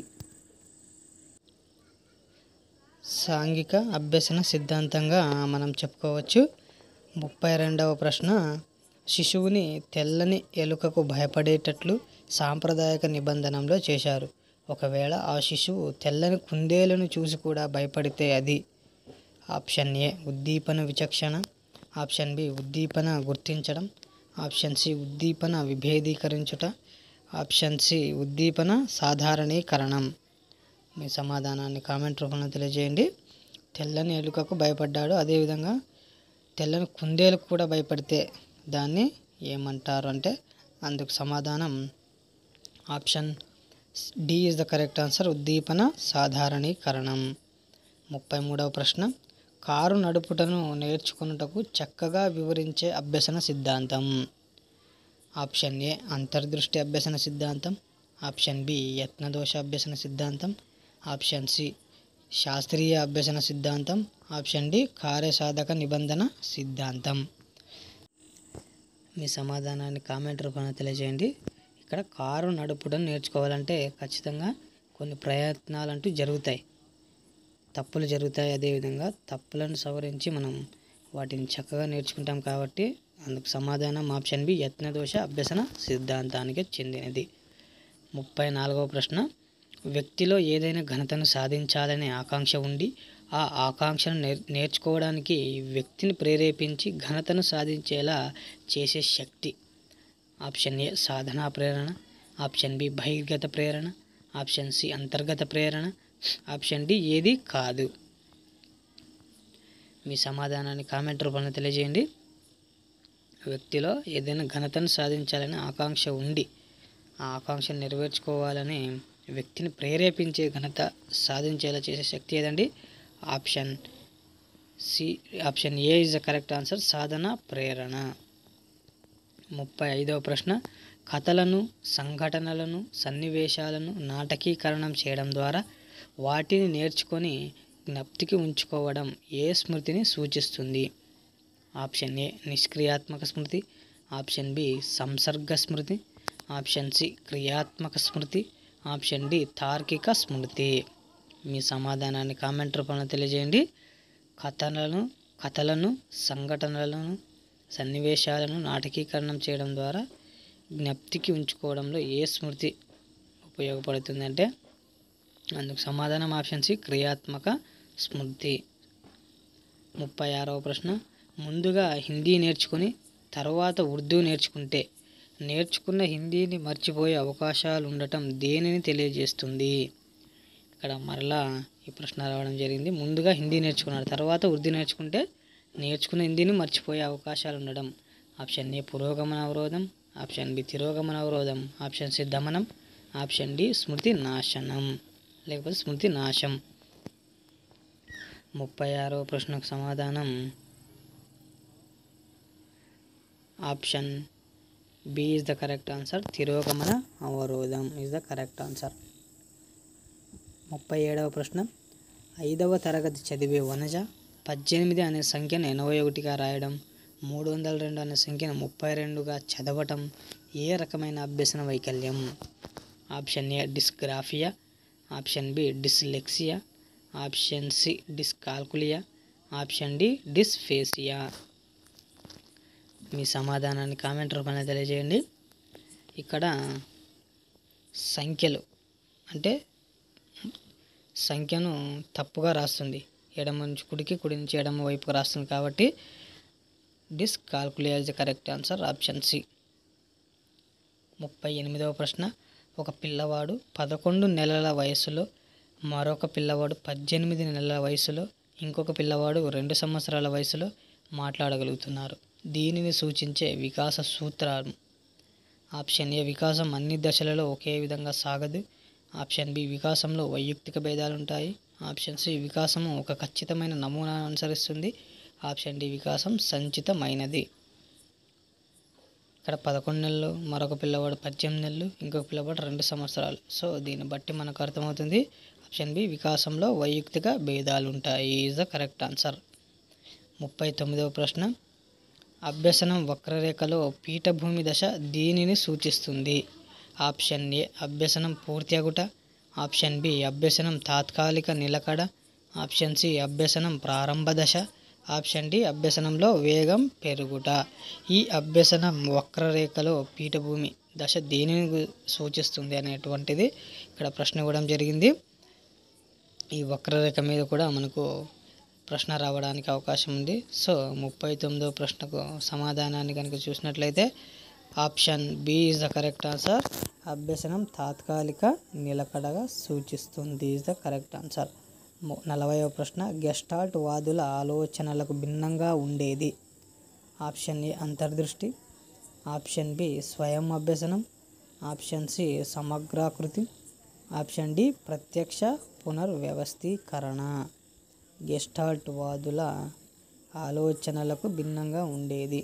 సాంఘిక అభ్యసన సిద్ధాంతంగా మనం చెప్పుకోవచ్చు ముప్పై రెండవ ప్రశ్న శిశువుని తెల్లని ఎలుకకు భయపడేటట్లు సాంప్రదాయక నిబంధనలో చేశారు ఒకవేళ ఆ శిశువు తెల్లని కుందేలను చూసి కూడా భయపడితే అది ఆప్షన్ ఏ ఉద్దీపన విచక్షణ ఆప్షన్ బి ఉద్దీపన గుర్తించడం ఆప్షన్ సి ఉద్దీపన విభేదీకరించుట ఆప్షన్ సి ఉద్దీపన సాధారణీకరణం మీ సమాధానాన్ని కామెంట్ రూపంలో తెలియజేయండి తెల్లని ఎలుకకు భయపడ్డాడు అదేవిధంగా తెల్లని కుందేలకు కూడా భయపడితే దాన్ని ఏమంటారు అంటే అందుకు సమాధానం option D is the correct answer ఉద్దీపన సాధారణీకరణం ముప్పై మూడవ ప్రశ్న కారు నడుపుటను నేర్చుకున్నటకు చక్కగా వివరించే అభ్యసన సిద్ధాంతం ఆప్షన్ ఏ అంతర్దృష్టి అభ్యసన సిద్ధాంతం ఆప్షన్ బి యత్నదోష అభ్యసన సిద్ధాంతం ఆప్షన్ సి శాస్త్రీయ అభ్యసన సిద్ధాంతం ఆప్షన్ డి కార్యసాధక నిబంధన సిద్ధాంతం మీ సమాధానాన్ని కామెంట్ రూపంలో తెలియజేయండి ఇక్కడ కారు నడుపుటం నేర్చుకోవాలంటే ఖచ్చితంగా కొన్ని ప్రయత్నాలు అంటూ జరుగుతాయి తప్పులు జరుగుతాయి అదేవిధంగా తప్పులను సవరించి మనం వాటిని చక్కగా నేర్చుకుంటాం కాబట్టి అందుకు సమాధానం ఆప్షన్ బి యత్నదోష అభ్యసన సిద్ధాంతానికి చెందినది ముప్పై నాలుగవ ప్రశ్న వ్యక్తిలో ఏదైనా ఘనతను సాధించాలనే ఆకాంక్ష ఉండి ఆ ఆకాంక్షను నేర్ నేర్చుకోవడానికి వ్యక్తిని ప్రేరేపించి ఘనతను సాధించేలా చేసే శక్తి ఆప్షన్ ఏ సాధనా ప్రేరణ ఆప్షన్ బి బహిర్గత ప్రేరణ ఆప్షన్ సి అంతర్గత ప్రేరణ ఆప్షన్ డి ఏది కాదు మీ సమాధానాన్ని కామెంట్ రూపంలో తెలియజేయండి వ్యక్తిలో ఏదైనా ఘనతను సాధించాలని ఆకాంక్ష ఉండి ఆ ఆకాంక్షను నెరవేర్చుకోవాలని వ్యక్తిని ప్రేరేపించే ఘనత సాధించేలా చేసే శక్తి ఏదండి option C option A is the correct answer సాధన ప్రేరణ ముప్పై ఐదవ ప్రశ్న కథలను సంఘటనలను సన్నివేశాలను నాటకీకరణం చేయడం ద్వారా వాటిని నేర్చుకొని జ్ఞప్తికి ఉంచుకోవడం ఏ స్మృతిని సూచిస్తుంది ఆప్షన్ ఏ నిష్క్రియాత్మక స్మృతి ఆప్షన్ బి సంసర్గ స్మృతి ఆప్షన్ సి క్రియాత్మక స్మృతి ఆప్షన్ డి తార్కిక స్మృతి మీ సమాధానాన్ని కామెంట్ రూపంలో తెలియజేయండి కథలను కథలను సంఘటనలను సన్నివేశాలను నాటకీకరణం చేయడం ద్వారా జ్ఞప్తికి ఉంచుకోవడంలో ఏ స్మృతి ఉపయోగపడుతుందంటే అందుకు సమాధానం ఆప్షన్ సి క్రియాత్మక స్మృతి ముప్పై ఆరవ ప్రశ్న ముందుగా హిందీ నేర్చుకుని తర్వాత ఉర్దూ నేర్చుకుంటే నేర్చుకున్న హిందీని మర్చిపోయే అవకాశాలు ఉండటం దేనిని తెలియజేస్తుంది ఇక్కడ మరలా ఈ ప్రశ్న రావడం జరిగింది ముందుగా హిందీ నేర్చుకున్నాడు తర్వాత ఉర్దూ నేర్చుకుంటే నేర్చుకున్న హిందీని మర్చిపోయే అవకాశాలు ఉండడం ఆప్షన్ ఏ పురోగమన అవరోధం ఆప్షన్ బి తిరోగమన అవరోధం ఆప్షన్ సి దమనం ఆప్షన్ డి స్మృతి నాశనం లేకపోతే స్మృతి నాశం ముప్పై ఆరవ ప్రశ్నకు సమాధానం option B is the correct answer తిరోగమన అవరోధం ఈజ్ ద కరెక్ట్ ఆన్సర్ ముప్పై ఏడవ ప్రశ్న ఐదవ తరగతి చదివే వనజ పద్దెనిమిది అనే సంఖ్యను ఎనభై ఒకటిగా రాయడం మూడు వందల రెండు అనే సంఖ్యను ముప్పై రెండుగా చదవటం ఏ రకమైన అభ్యసన వైకల్యం option A dysgraphia option B dyslexia option C dyscalculia option D dysphasia మీ సమాధానాన్ని కామెంట్ రూపంలో తెలియజేయండి ఇక్కడ సంఖ్యలు అంటే సంఖ్యను తప్పుగా రాస్తుంది ఎడమ నుంచి కుడికి కుడి నుంచి ఎడమ వైపుకి రాస్తుంది కాబట్టి dyscalculia is the correct answer option C ముప్పై ఎనిమిదవ ప్రశ్న ఒక పిల్లవాడు పదకొండు నెలల వయసులో మరొక పిల్లవాడు పద్దెనిమిది నెలల వయసులో ఇంకొక పిల్లవాడు రెండు సంవత్సరాల వయసులో మాట్లాడగలుగుతున్నారు దీనిని సూచించే వికాస సూత్రం ఆప్షన్ ఏ వికాసం అన్ని దశలలో ఒకే విధంగా సాగదు ఆప్షన్ బి వికాసంలో వైయక్తిక భేదాలు ఉంటాయి ఆప్షన్ సి వికాసము ఒక ఖచ్చితమైన నమూనాను అనుసరిస్తుంది ఆప్షన్ డి వికాసం సంచితమైనది ఇక్కడ పదకొండు నెలలు మరొక పిల్లవాడు పద్దెనిమిది నెలలు ఇంకొక పిల్లవాడు రెండు సంవత్సరాలు సో దీన్ని బట్టి మనకు అర్థమవుతుంది ఆప్షన్ బి వికాసంలో వైయక్తిక భేదాలు ఉంటాయి ఈజ్ ద కరెక్ట్ ఆన్సర్ ముప్పై తొమ్మిదవ ప్రశ్న అభ్యసనం వక్రరేఖలో పీఠభూమి దశ దీనిని సూచిస్తుంది ఆప్షన్ ఏ అభ్యసనం పూర్తి అగుట ఆప్షన్ బి అభ్యసనం తాత్కాలిక నిలకడ ఆప్షన్ సి అభ్యసనం ప్రారంభ దశ ఆప్షన్ డి అభ్యసనంలో వేగం పెరుగుట ఈ అభ్యసనం వక్రరేఖలో పీఠభూమి దశ దేనిని గు- సూచిస్తుంది అనేటువంటిది ఇక్కడ ప్రశ్న ఇవ్వడం జరిగింది ఈ వక్రరేఖ మీద కూడా మనకు ప్రశ్న రావడానికి అవకాశం ఉంది సో ముప్పై తొమ్మిదో ప్రశ్నకు సమాధానాన్ని కనుక చూసినట్లయితే option B is the correct answer అభ్యసనం తాత్కాలిక నిలకడగా సూచిస్తుంది ఈజ్ ద కరెక్ట్ ఆన్సర్ నలభైవ ప్రశ్న గెస్టాల్ట్ వాదుల ఆలోచనలకు భిన్నంగా ఉండేది ఆప్షన్ ఏ అంతర్దృష్టి ఆప్షన్ బి స్వయం అభ్యసనం ఆప్షన్ సి సమగ్రాకృతి ఆప్షన్ డి ప్రత్యక్ష పునర్వ్యవస్థీకరణ గెస్టాల్ట్ వాదుల ఆలోచనలకు భిన్నంగా ఉండేది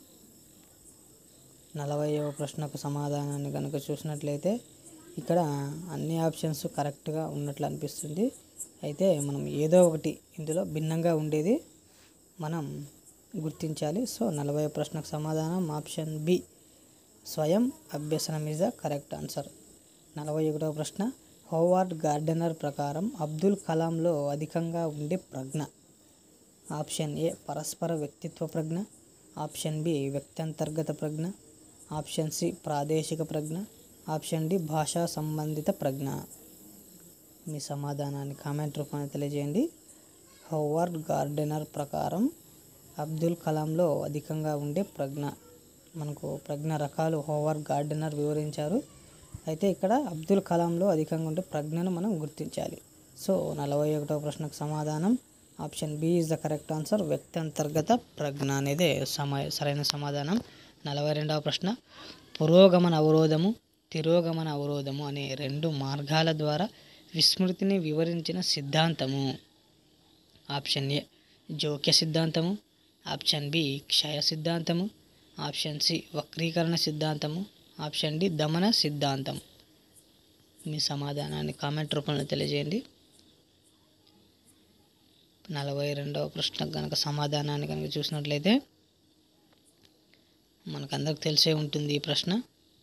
నలభైవ ప్రశ్నకు సమాధానాన్ని కనుక చూసినట్లయితే ఇక్కడ అన్ని ఆప్షన్స్ కరెక్ట్గా ఉన్నట్లు అనిపిస్తుంది అయితే మనం ఏదో ఒకటి ఇందులో భిన్నంగా ఉండేది మనం గుర్తించాలి సో నలభై ప్రశ్నకు సమాధానం ఆప్షన్ బి స్వయం అభ్యసనం ఇస్ ద కరెక్ట్ ఆన్సర్ నలభై ఒకటవ ప్రశ్న హోవార్డ్ గార్డెనర్ ప్రకారం అబ్దుల్ కలాంలో అధికంగా ఉండే ప్రజ్ఞ ఆప్షన్ ఏ పరస్పర వ్యక్తిత్వ ప్రజ్ఞ ఆప్షన్ బి వ్యక్తంతర్గత ప్రజ్ఞ ఆప్షన్ సి ప్రాదేశిక ప్రజ్ఞ ఆప్షన్ డి భాషా సంబంధిత ప్రజ్ఞ మీ సమాధానాన్ని కామెంట్ రూపంలో తెలియజేయండి హోవార్డ్ గార్డెనర్ ప్రకారం అబ్దుల్ కలాంలో అధికంగా ఉండే ప్రజ్ఞ మనకు ప్రజ్ఞ రకాలు హోవార్డ్ గార్డెనర్ వివరించారు అయితే ఇక్కడ అబ్దుల్ కలాంలో అధికంగా ఉండే ప్రజ్ఞను మనం గుర్తించాలి సో నలభై ఒకటవ ప్రశ్నకు సమాధానం option B is the correct answer వ్యక్తి అంతర్గత ప్రజ్ఞ అనేదే సమా సరైన సమాధానం నలభై రెండవ ప్రశ్న పురోగమన అవరోధము తిరోగమన అవరోధము అనే రెండు మార్గాల ద్వారా విస్మృతిని వివరించిన సిద్ధాంతము ఆప్షన్ ఏ జోక్య సిద్ధాంతము ఆప్షన్ బి క్షయ సిద్ధాంతము ఆప్షన్ సి వక్రీకరణ సిద్ధాంతము ఆప్షన్ డి దమన సిద్ధాంతం మీ సమాధానాన్ని కామెంట్ రూపంలో తెలియజేయండి నలభై రెండవ ప్రశ్నకు కనుక సమాధానాన్ని కనుక చూసినట్లయితే మనకందరికి తెలిసే ఉంటుంది ఈ ప్రశ్న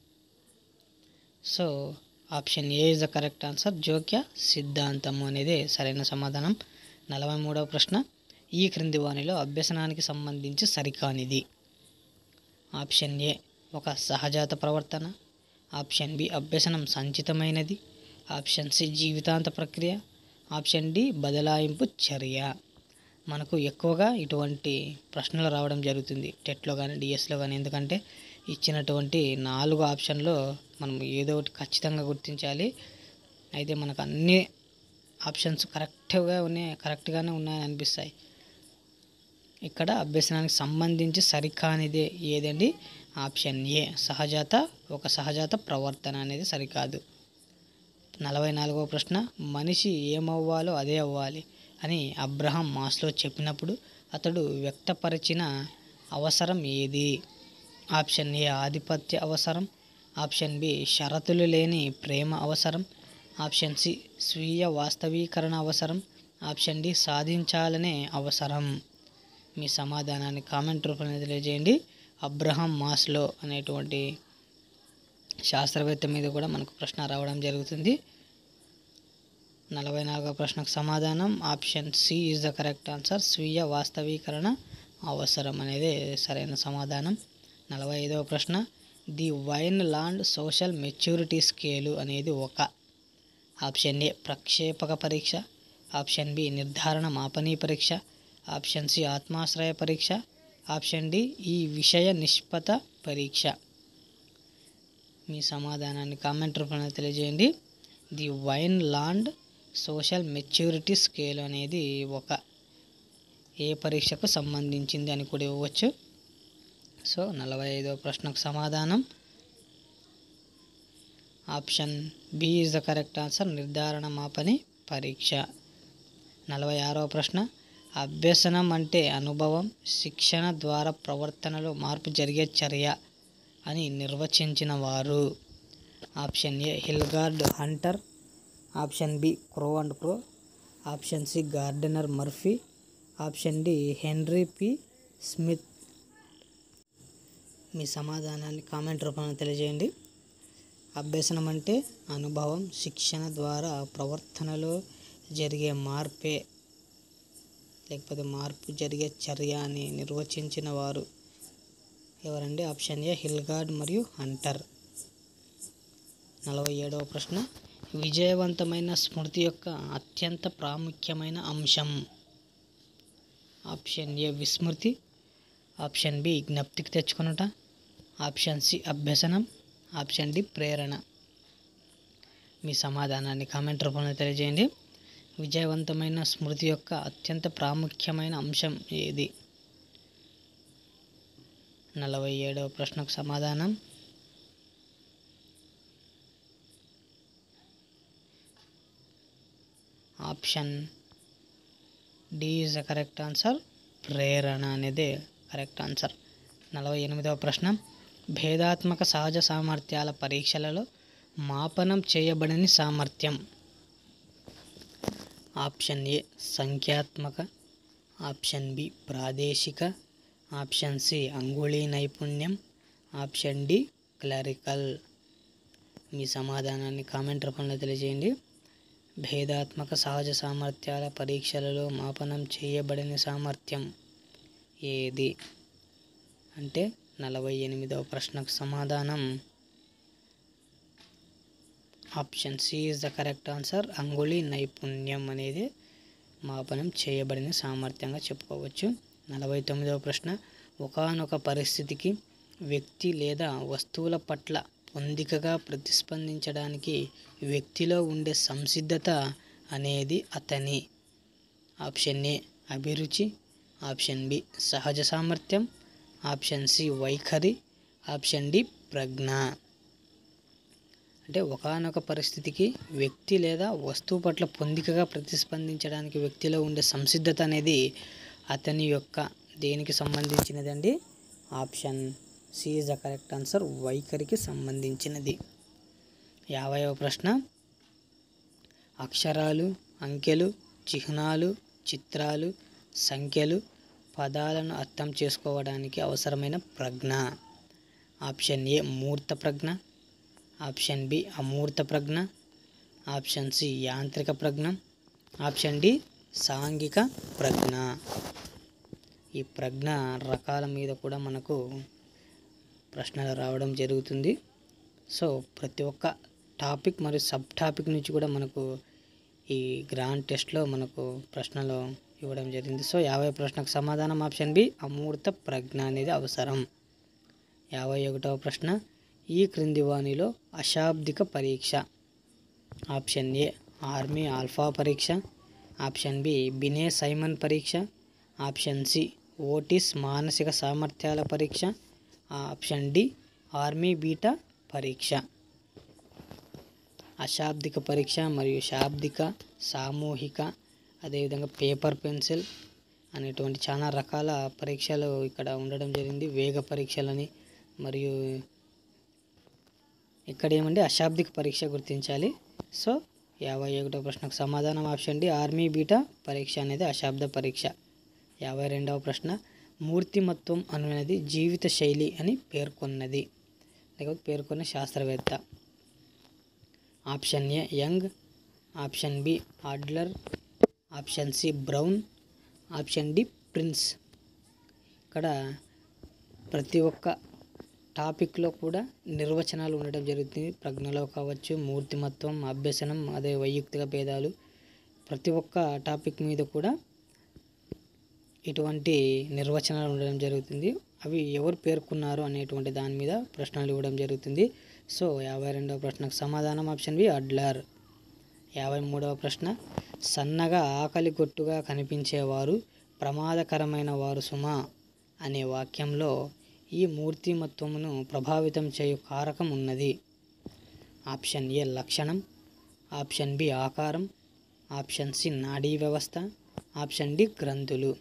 so option A is the correct answer జోక్య సిద్ధాంతము అనేది సరైన సమాధానం నలభై మూడవ ప్రశ్న ఈ క్రింది వానిలో అభ్యసనానికి సంబంధించి సరికానిది ఆప్షన్ ఏ ఒక సహజాత ప్రవర్తన ఆప్షన్ బి అభ్యసనం సంచితమైనది ఆప్షన్ సి జీవితాంత ప్రక్రియ ఆప్షన్ డి బదలాయింపు చర్య మనకు ఎక్కువగా ఇటువంటి ప్రశ్నలు రావడం జరుగుతుంది టెట్లో కానీ డిఎస్లో కానీ ఎందుకంటే ఇచ్చినటువంటి నాలుగు ఆప్షన్లో మనం ఏదో ఒకటి ఖచ్చితంగా గుర్తించాలి అయితే మనకు అన్ని ఆప్షన్స్ కరెక్ట్గా ఉన్నాయి కరెక్ట్గానే ఉన్నాయని అనిపిస్తాయి ఇక్కడ అభ్యసనానికి సంబంధించి సరికానిదే ఏదండి ఆప్షన్ ఏ సహజాత ఒక సహజాత ప్రవర్తన అనేది సరికాదు నలభై నాలుగవ ప్రశ్న మనిషి ఏమవ్వాలో అదే అవ్వాలి అని అబ్రహం మాస్లో చెప్పినప్పుడు అతడు వ్యక్తపరిచిన అవసరం ఏది ఆప్షన్ ఏ ఆధిపత్య అవసరం ఆప్షన్ బి షరతులు లేని ప్రేమ అవసరం ఆప్షన్ సి స్వీయ వాస్తవీకరణ అవసరం ఆప్షన్ డి సాధించాలనే అవసరం మీ సమాధానాన్ని కామెంట్ రూపంలో తెలియజేయండి అబ్రహం మాస్లో అనేటువంటి శాస్త్రవేత్త మీద కూడా మనకు ప్రశ్న రావడం జరుగుతుంది నలభై నాలుగో ప్రశ్నకు సమాధానం option C is the correct answer స్వీయ వాస్తవీకరణ అవసరం అనేది సరైన సమాధానం నలభై ఐదవ ప్రశ్న the Vineland social maturity scale అనేది ఒక ఆప్షన్ ఏ ప్రక్షేపక పరీక్ష ఆప్షన్ బి నిర్ధారణ మాపనీ పరీక్ష ఆప్షన్ సి ఆత్మాశ్రయ పరీక్ష ఆప్షన్ డి ఈ విషయ నిష్పత పరీక్ష మీ సమాధానాన్ని కామెంట్ రూపంలో తెలియజేయండి the Vineland social maturity scale అనేది ఒక ఏ పరీక్షకు సంబంధించింది అని కూడా ఇవ్వచ్చు సో నలభై ఐదవ ప్రశ్నకు సమాధానం option B is the correct answer నిర్ధారణ మాపని పరీక్ష నలభై ఆరవ ప్రశ్న అభ్యసనం అంటే అనుభవం శిక్షణ ద్వారా ప్రవర్తనలో మార్పు జరిగే చర్య అని నిర్వచించిన వారు option A Hilgard Hunter option B Crow and Crow option C Gardner Murphy option D Henry P Smith మీ సమాధానాన్ని కామెంట్ రూపంలో తెలియజేయండి అభ్యసనం అంటే అనుభవం శిక్షణ ద్వారా ప్రవర్తనలో జరిగే మార్పే లేకపోతే మార్పు జరిగే చర్య అని నిర్వచించిన వారు ఎవరండి ఆప్షన్ ఏ హిల్గార్డ్ మరియు హంటర్ నలభై ఏడవ ప్రశ్న విజయవంతమైన స్మృతి యొక్క అత్యంత ప్రాముఖ్యమైన అంశం ఆప్షన్ ఏ విస్మృతి ఆప్షన్ బి జ్ఞప్తికి తెచ్చుకొనుట ఆప్షన్ సి అభ్యసనం ఆప్షన్ డి ప్రేరణ మీ సమాధానాన్ని కామెంట్ రూపంలో తెలియజేయండి విజయవంతమైన స్మృతి యొక్క అత్యంత ప్రాముఖ్యమైన అంశం ఏది నలభై ఏడవ ప్రశ్నకు సమాధానం option D is the correct answer ప్రేరణ అనేది కరెక్ట్ ఆన్సర్ నలభై ఎనిమిదవ ప్రశ్న భేదాత్మక సహజ సామర్థ్యాల పరీక్షలలో మాపనం చేయబడని సామర్థ్యం ఆప్షన్ ఏ సంఖ్యాత్మక ఆప్షన్ బి ప్రాదేశిక ఆప్షన్ సి అంగుళీ నైపుణ్యం ఆప్షన్ డి క్లరికల్ మీ సమాధానాన్ని కామెంట్ రూపంలో తెలియజేయండి భేదాత్మక సహజ సామర్థ్యాల పరీక్షలలో మాపనం చేయబడిన సామర్థ్యం ఏది అంటే నలభై ఎనిమిదవ ప్రశ్నకు సమాధానం option C is the correct answer అంగుళి నైపుణ్యం అనేది మాపనం చేయబడిన సామర్థ్యంగా చెప్పుకోవచ్చు నలభై తొమ్మిదవ ప్రశ్న ఒకానొక పరిస్థితికి వ్యక్తి లేదా వస్తువుల పట్ల పొందికగా ప్రతిస్పందించడానికి వ్యక్తిలో ఉండే సంసిద్ధత అనేది అతని ఆప్షన్ ఏ అభిరుచి ఆప్షన్ బి సహజ సామర్థ్యం ఆప్షన్ సి వైఖరి ఆప్షన్ డి ప్రజ్ఞ అంటే ఒకానొక పరిస్థితికి వ్యక్తి లేదా వస్తువు పట్ల పొందికగా ప్రతిస్పందించడానికి వ్యక్తిలో ఉండే సంసిద్ధత అనేది అతని యొక్క దేనికి సంబంధించినదండి option C is the correct answer వైఖరికి సంబంధించినది యాభైవ ప్రశ్న అక్షరాలు అంకెలు చిహ్నాలు చిత్రాలు సంఖ్యలు పదాలను అర్థం చేసుకోవడానికి అవసరమైన ప్రజ్ఞ ఆప్షన్ ఏ మూర్త ప్రజ్ఞ ఆప్షన్ బి అమూర్త ప్రజ్ఞ ఆప్షన్ సి యాంత్రిక ప్రజ్ఞ ఆప్షన్ డి సాంఘిక ప్రజ్ఞ ఈ ప్రజ్ఞ రకాల మీద కూడా మనకు ప్రశ్నలు రావడం జరుగుతుంది సో ప్రతి ఒక్క టాపిక్ మరియు సబ్ టాపిక్ నుంచి కూడా మనకు ఈ గ్రాండ్ టెస్ట్లో మనకు ప్రశ్నలు ఇవ్వడం జరిగింది సో యాభై ప్రశ్నకు సమాధానం ఆప్షన్ బి అమూర్త ప్రజ్ఞ అనేది అవసరం యాభై ఒకటవ ప్రశ్న ఈ క్రింది వాణిలో అశాబ్దిక పరీక్ష ఆప్షన్ ఏ ఆర్మీ ఆల్ఫా పరీక్ష ఆప్షన్ బి బినే సైమన్ పరీక్ష ఆప్షన్ సి ఓటిస్ మానసిక సామర్థ్యాల పరీక్ష ఆప్షన్ డి ఆర్మీ బీటా పరీక్ష అశాబ్దిక పరీక్ష మరియు శాబ్దిక సామూహిక అదేవిధంగా పేపర్ పెన్సిల్ అనేటువంటి చాలా రకాల పరీక్షలు ఇక్కడ ఉండడం జరిగింది వేగ పరీక్షలని మరియు ఇక్కడ ఏమంటే అశాబ్దిక పరీక్ష గుర్తించాలి సో యాభై ఒకటో ప్రశ్నకు సమాధానం ఆప్షన్ డి ఆర్మీ బీటా పరీక్ష అనేది అశాబ్ద పరీక్ష యాభై రెండవ ప్రశ్న మూర్తిమత్వం అనునది జీవిత శైలి అని పేర్కొన్నది లేకపోతే పేర్కొన్న శాస్త్రవేత్త option A Jung option B Adler option C Brown option D Prince ఇక్కడ ప్రతి ఒక్క టాపిక్లో కూడా నిర్వచనాలు ఉండడం జరుగుతుంది ప్రజ్ఞలో కావచ్చు మూర్తిమత్వం అభ్యసనం అదే వైయక్తిక భేదాలు ప్రతి ఒక్క టాపిక్ మీద కూడా ఇటువంటి నిర్వచనాలు ఉండడం జరుగుతుంది అవి ఎవరు పేర్కొన్నారు అనేటువంటి దాని మీద ప్రశ్నలు ఇవ్వడం జరుగుతుంది సో యాభై రెండవ ప్రశ్నకు సమాధానం ఆప్షన్ బి అడ్లర్ యాభై మూడవ ప్రశ్న సన్నగా ఆకలి గొట్టుగా కనిపించేవారు ప్రమాదకరమైన వారు సుమా అనే వాక్యంలో ఈ మూర్తిమత్వమును ప్రభావితం చేయు కారకం ఉన్నది ఆప్షన్ ఏ లక్షణం ఆప్షన్ బి ఆకారం ఆప్షన్ సి నాడీ వ్యవస్థ ఆప్షన్ డి గ్రంథులు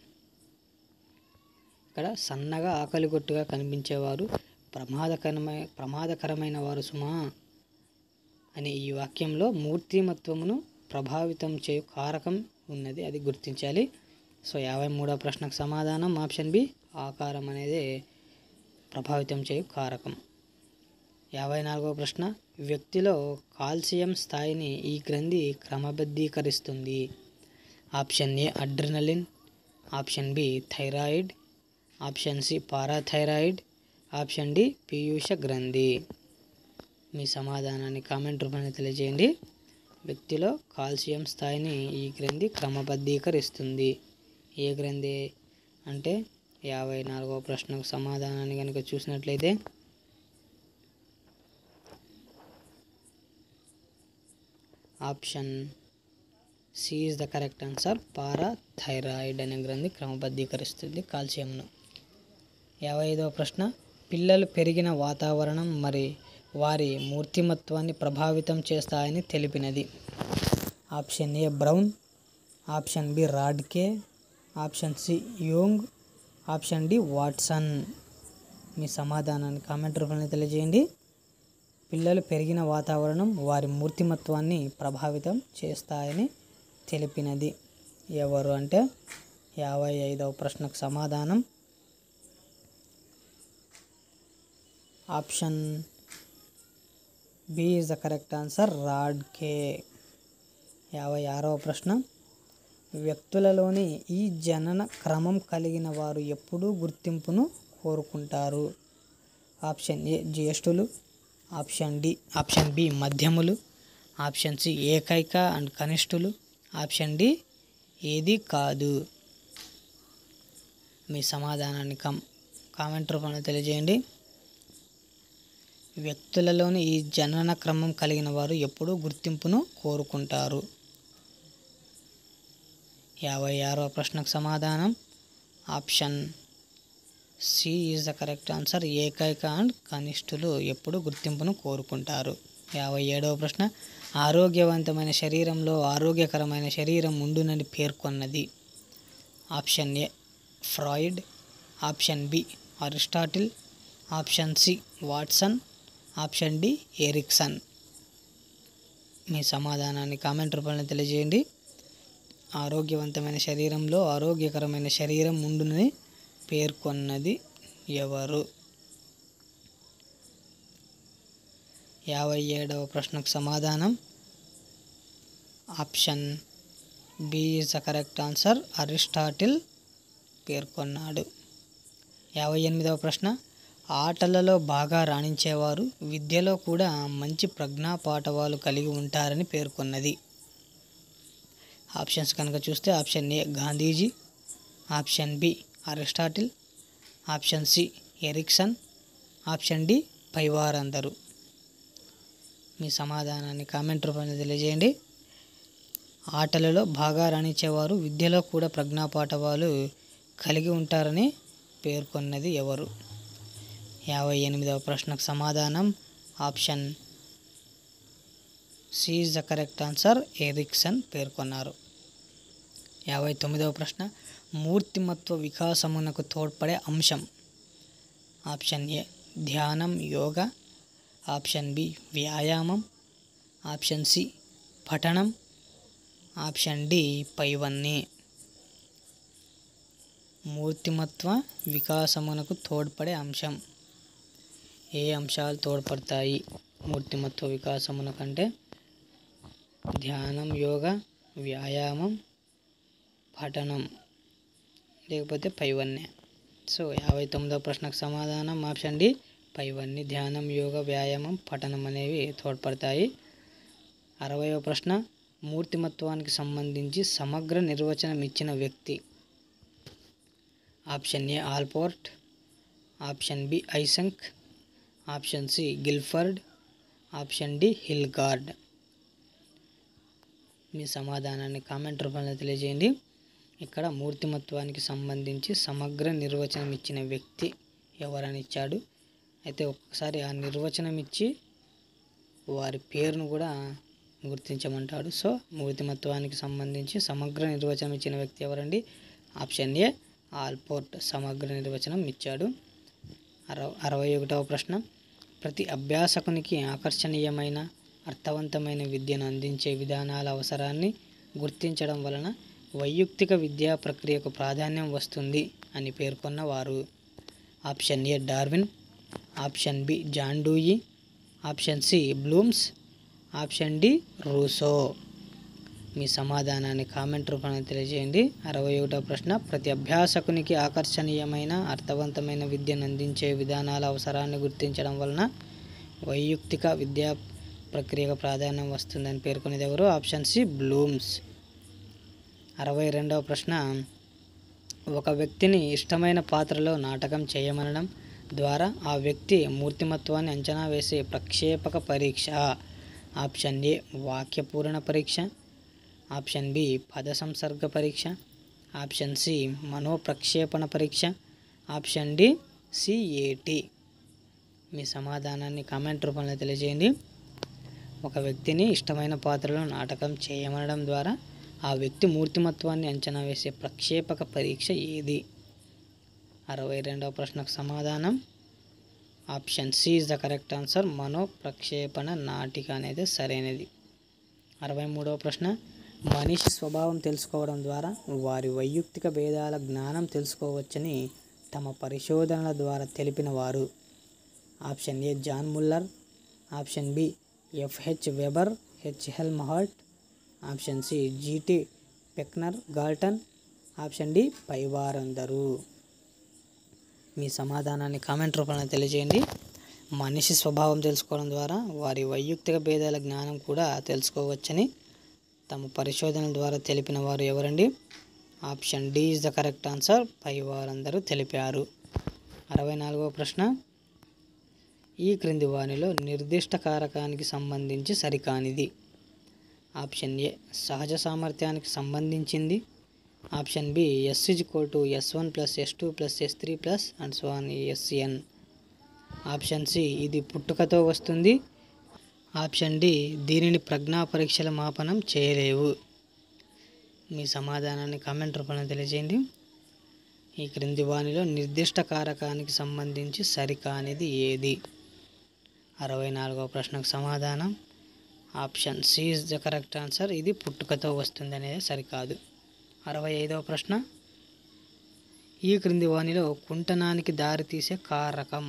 ఇక్కడ సన్నగా ఆకలిగొట్టుగా కనిపించేవారు ప్రమాదకరమైన ప్రమాదకరమైన వారు సుమా అనే ఈ వాక్యంలో మూర్తిమత్వమును ప్రభావితం చేయు కారకం ఉన్నది అది గుర్తించాలి సో యాభై మూడవ ప్రశ్నకు సమాధానం ఆప్షన్ బి ఆకారం అనేది ప్రభావితం చేయు కారకం యాభై నాలుగవ ప్రశ్న వ్యక్తిలో కాల్షియం స్థాయిని ఈ గ్రంథి క్రమబద్ధీకరిస్తుంది option A adrenaline option B thyroid option C parathyroid option D పీయూష గ్రంథి మీ సమాధానాన్ని కామెంట్ రూపంలో తెలియజేయండి వ్యక్తిలో కాల్షియం స్థాయిని ఈ గ్రంథి క్రమబద్ధీకరిస్తుంది ఏ గ్రంథి అంటే యాభై నాలుగవ ప్రశ్నకు సమాధానాన్ని కనుక చూసినట్లయితే option C is the correct answer parathyroid అనే గ్రంథి క్రమబద్ధీకరిస్తుంది కాల్షియంను యాభై ఐదవ ప్రశ్న పిల్లలు పెరిగిన వాతావరణం మరి వారి మూర్తిమత్వాన్ని ప్రభావితం చేస్తాయని తెలిపినది option A Brown option B Radke option C Jung option D Watson మీ సమాధానాన్ని కామెంట్ రూపంలో తెలియజేయండి పిల్లలు పెరిగిన వాతావరణం వారి మూర్తిమత్వాన్ని ప్రభావితం చేస్తాయని తెలిపినది ఎవరు అంటే యాభై ఐదవ ప్రశ్నకు సమాధానం option B is the correct answer Radke యాభై ఆరవ ప్రశ్న వ్యక్తులలోని ఈ జనన క్రమం కలిగిన వారు ఎప్పుడూ గుర్తింపును కోరుకుంటారు ఆప్షన్ ఏ జ్యేష్ఠులు ఆప్షన్ డి ఆప్షన్ బి మధ్యములు ఆప్షన్ సి ఏకైక అండ్ కనిష్ఠులు ఆప్షన్ డి ఏది కాదు మీ సమాధానాన్ని కం కామెంట్ రూపంలో తెలియజేయండి వ్యక్తులలోని ఈ జనన క్రమం కలిగిన వారు ఎప్పుడూ గుర్తింపును కోరుకుంటారు యాభై ఆరవ ప్రశ్నకు సమాధానం option C is the correct answer ఏకైక అండ్ కనిష్ఠులు ఎప్పుడు గుర్తింపును కోరుకుంటారు యాభై ఏడవ ప్రశ్న ఆరోగ్యవంతమైన శరీరంలో ఆరోగ్యకరమైన శరీరం ఉండునని పేర్కొన్నది option A Freud option B Aristotle option C Watson option D Erikson మీ సమాధానాన్ని కామెంట్ రూపంలో తెలియజేయండి ఆరోగ్యవంతమైన శరీరంలో ఆరోగ్యకరమైన శరీరం ఉండునని పేర్కొన్నది ఎవరు యాభై ఏడవ ప్రశ్నకు సమాధానం option B is the correct answer Aristotle పేర్కొన్నాడు యాభై ఎనిమిదవ ప్రశ్న ఆటలలో బాగా రాణించేవారు విద్యలో కూడా మంచి ప్రజ్ఞా పాఠవాలు కలిగి ఉంటారని పేర్కొన్నది ఆప్షన్స్ కనుక చూస్తే option A Gandhiji option B Aristotle option C Erikson option D పైవారందరూ మీ సమాధానాన్ని కామెంట్ రూపంలో తెలియజేయండి ఆటలలో బాగా రాణించేవారు విద్యలో కూడా ప్రజ్ఞా పాఠవాలు కలిగి ఉంటారని పేర్కొన్నది ఎవరు యాభై ఎనిమిదవ ప్రశ్నకు సమాధానం option C is the correct answer Erikson పేర్కొన్నారు యాభై తొమ్మిదవ ప్రశ్న మూర్తిమత్వ వికాసమునకు తోడ్పడే అంశం ఆప్షన్ ఏ ధ్యానం యోగా ఆప్షన్ బి వ్యాయామం ఆప్షన్ సి పఠనం ఆప్షన్ డి పైవన్నీ మూర్తిమత్వ వికాసమునకు తోడ్పడే అంశం ఏ అంశాలు తోడ్పడతాయి మూర్తిమత్వ వికాసమునకంటే ధ్యానం యోగా వ్యాయామం పఠనం లేకపోతే పైవన్య సో యాభై తొమ్మిదవ ప్రశ్నకు సమాధానం ఆప్షన్ డి పైవన్నీ ధ్యానం యోగ వ్యాయామం పఠనం అనేవి తోడ్పడతాయి అరవయవ ప్రశ్న మూర్తిమత్వానికి సంబంధించి సమగ్ర నిర్వచనం ఇచ్చిన వ్యక్తి option A Allport option B Eysenck option C Guilford option D Hilgard మీ సమాధానాన్ని కామెంట్ రూపంలో తెలియజేయండి ఇక్కడ మూర్తిమత్వానికి సంబంధించి సమగ్ర నిర్వచనం ఇచ్చిన వ్యక్తి ఎవరని ఇచ్చాడు అయితే ఒక్కసారి ఆ నిర్వచనం ఇచ్చి వారి పేరును కూడా గుర్తించమంటాడు సో మూర్తిమత్వానికి సంబంధించి సమగ్ర నిర్వచనం ఇచ్చిన వ్యక్తి ఎవరండి ఆప్షన్ ఏ ఆల్పోర్ట్ సమగ్ర నిర్వచనం ఇచ్చాడు అరవ అరవై ఒకటవ ప్రశ్న ప్రతి అభ్యాసకునికి ఆకర్షణీయమైన అర్థవంతమైన విద్యను అందించే విధానాల అవసరాన్ని గుర్తించడం వలన వైయక్తిక విద్యా ప్రక్రియకు ప్రాధాన్యం వస్తుంది అని పేర్కొన్న వారు option A Darwin option B John Dewey option C Blooms option D Rousseau మీ సమాధానాన్ని కామెంట్ రూపంలో తెలియజేయండి అరవై ఒకటో ప్రశ్న ప్రతి అభ్యాసకునికి ఆకర్షణీయమైన అర్థవంతమైన విద్యను అందించే విధానాల అవసరాన్ని గుర్తించడం వలన వైయక్తిక విద్యా ప్రక్రియకు ప్రాధాన్యం వస్తుందని పేర్కొనేది ఎవరు ఆప్షన్ సి బ్లూమ్స్ అరవై రెండవ ప్రశ్న ఒక వ్యక్తిని ఇష్టమైన పాత్రలో నాటకం చేయమనడం ద్వారా ఆ వ్యక్తి మూర్తిమత్వాన్ని అంచనా వేసే ప్రక్షేపక పరీక్ష ఆప్షన్ ఏ వాక్యపూరణ పరీక్ష ఆప్షన్ బి పద సంసర్గ పరీక్ష ఆప్షన్ సి మనోప్రక్షేపణ పరీక్ష ఆప్షన్ డి సిఏటి మీ సమాధానాన్ని కామెంట్ రూపంలో తెలియజేయండి ఒక వ్యక్తిని ఇష్టమైన పాత్రలో నాటకం చేయమనడం ద్వారా ఆ వ్యక్తి మూర్తిమత్వాన్ని అంచనా వేసే ప్రక్షేపక పరీక్ష ఏది అరవై రెండవ ప్రశ్నకు సమాధానం option C is the correct answer మనో ప్రక్షేపణ నాటిక అనేది సరైనది అరవై మూడవ ప్రశ్న మనిషి స్వభావం తెలుసుకోవడం ద్వారా వారి వైయక్తిక భేదాల జ్ఞానం తెలుసుకోవచ్చని తమ పరిశోధనల ద్వారా తెలిపిన వారు option A John Muller option B F H Weber H Helmholtz option C G T Fechner Galton option D పైవారందరూ మీ సమాధానాన్ని కామెంట్ రూపంలో తెలియజేయండి మనిషి స్వభావం తెలుసుకోవడం ద్వారా వారి వైయక్తిక భేదాల జ్ఞానం కూడా తెలుసుకోవచ్చని తమ పరిశోధనల ద్వారా తెలిపిన వారు ఎవరండి option D is the correct answer పై వారందరూ తెలిపారు అరవై నాలుగవ ప్రశ్న ఈ క్రింది వానిలో నిర్దిష్ట కారకానికి సంబంధించి సరికానిది ఆప్షన్ ఏ సహజ సామర్థ్యానికి సంబంధించింది option B S is equal to S one plus S two plus S three plus and so on S N option C ఇది పుట్టుకతో వస్తుంది ఆప్షన్ డి దీనిని ప్రజ్ఞా పరీక్షల మాపనం చేయలేవు మీ సమాధానాన్ని కామెంట్ రూపంలో తెలియజేయండి ఈ క్రింది వానిలో నిర్దిష్ట కారకానికి సంబంధించి సరికానిది ఏది అరవై నాలుగవ ప్రశ్నకు సమాధానం option C is the correct answer ఇది పుట్టుకతో వస్తుంది అనేది సరికాదు అరవై ఐదవ ప్రశ్న ఈ క్రింది వానిలో కుంటనానికి దారితీసే కారకం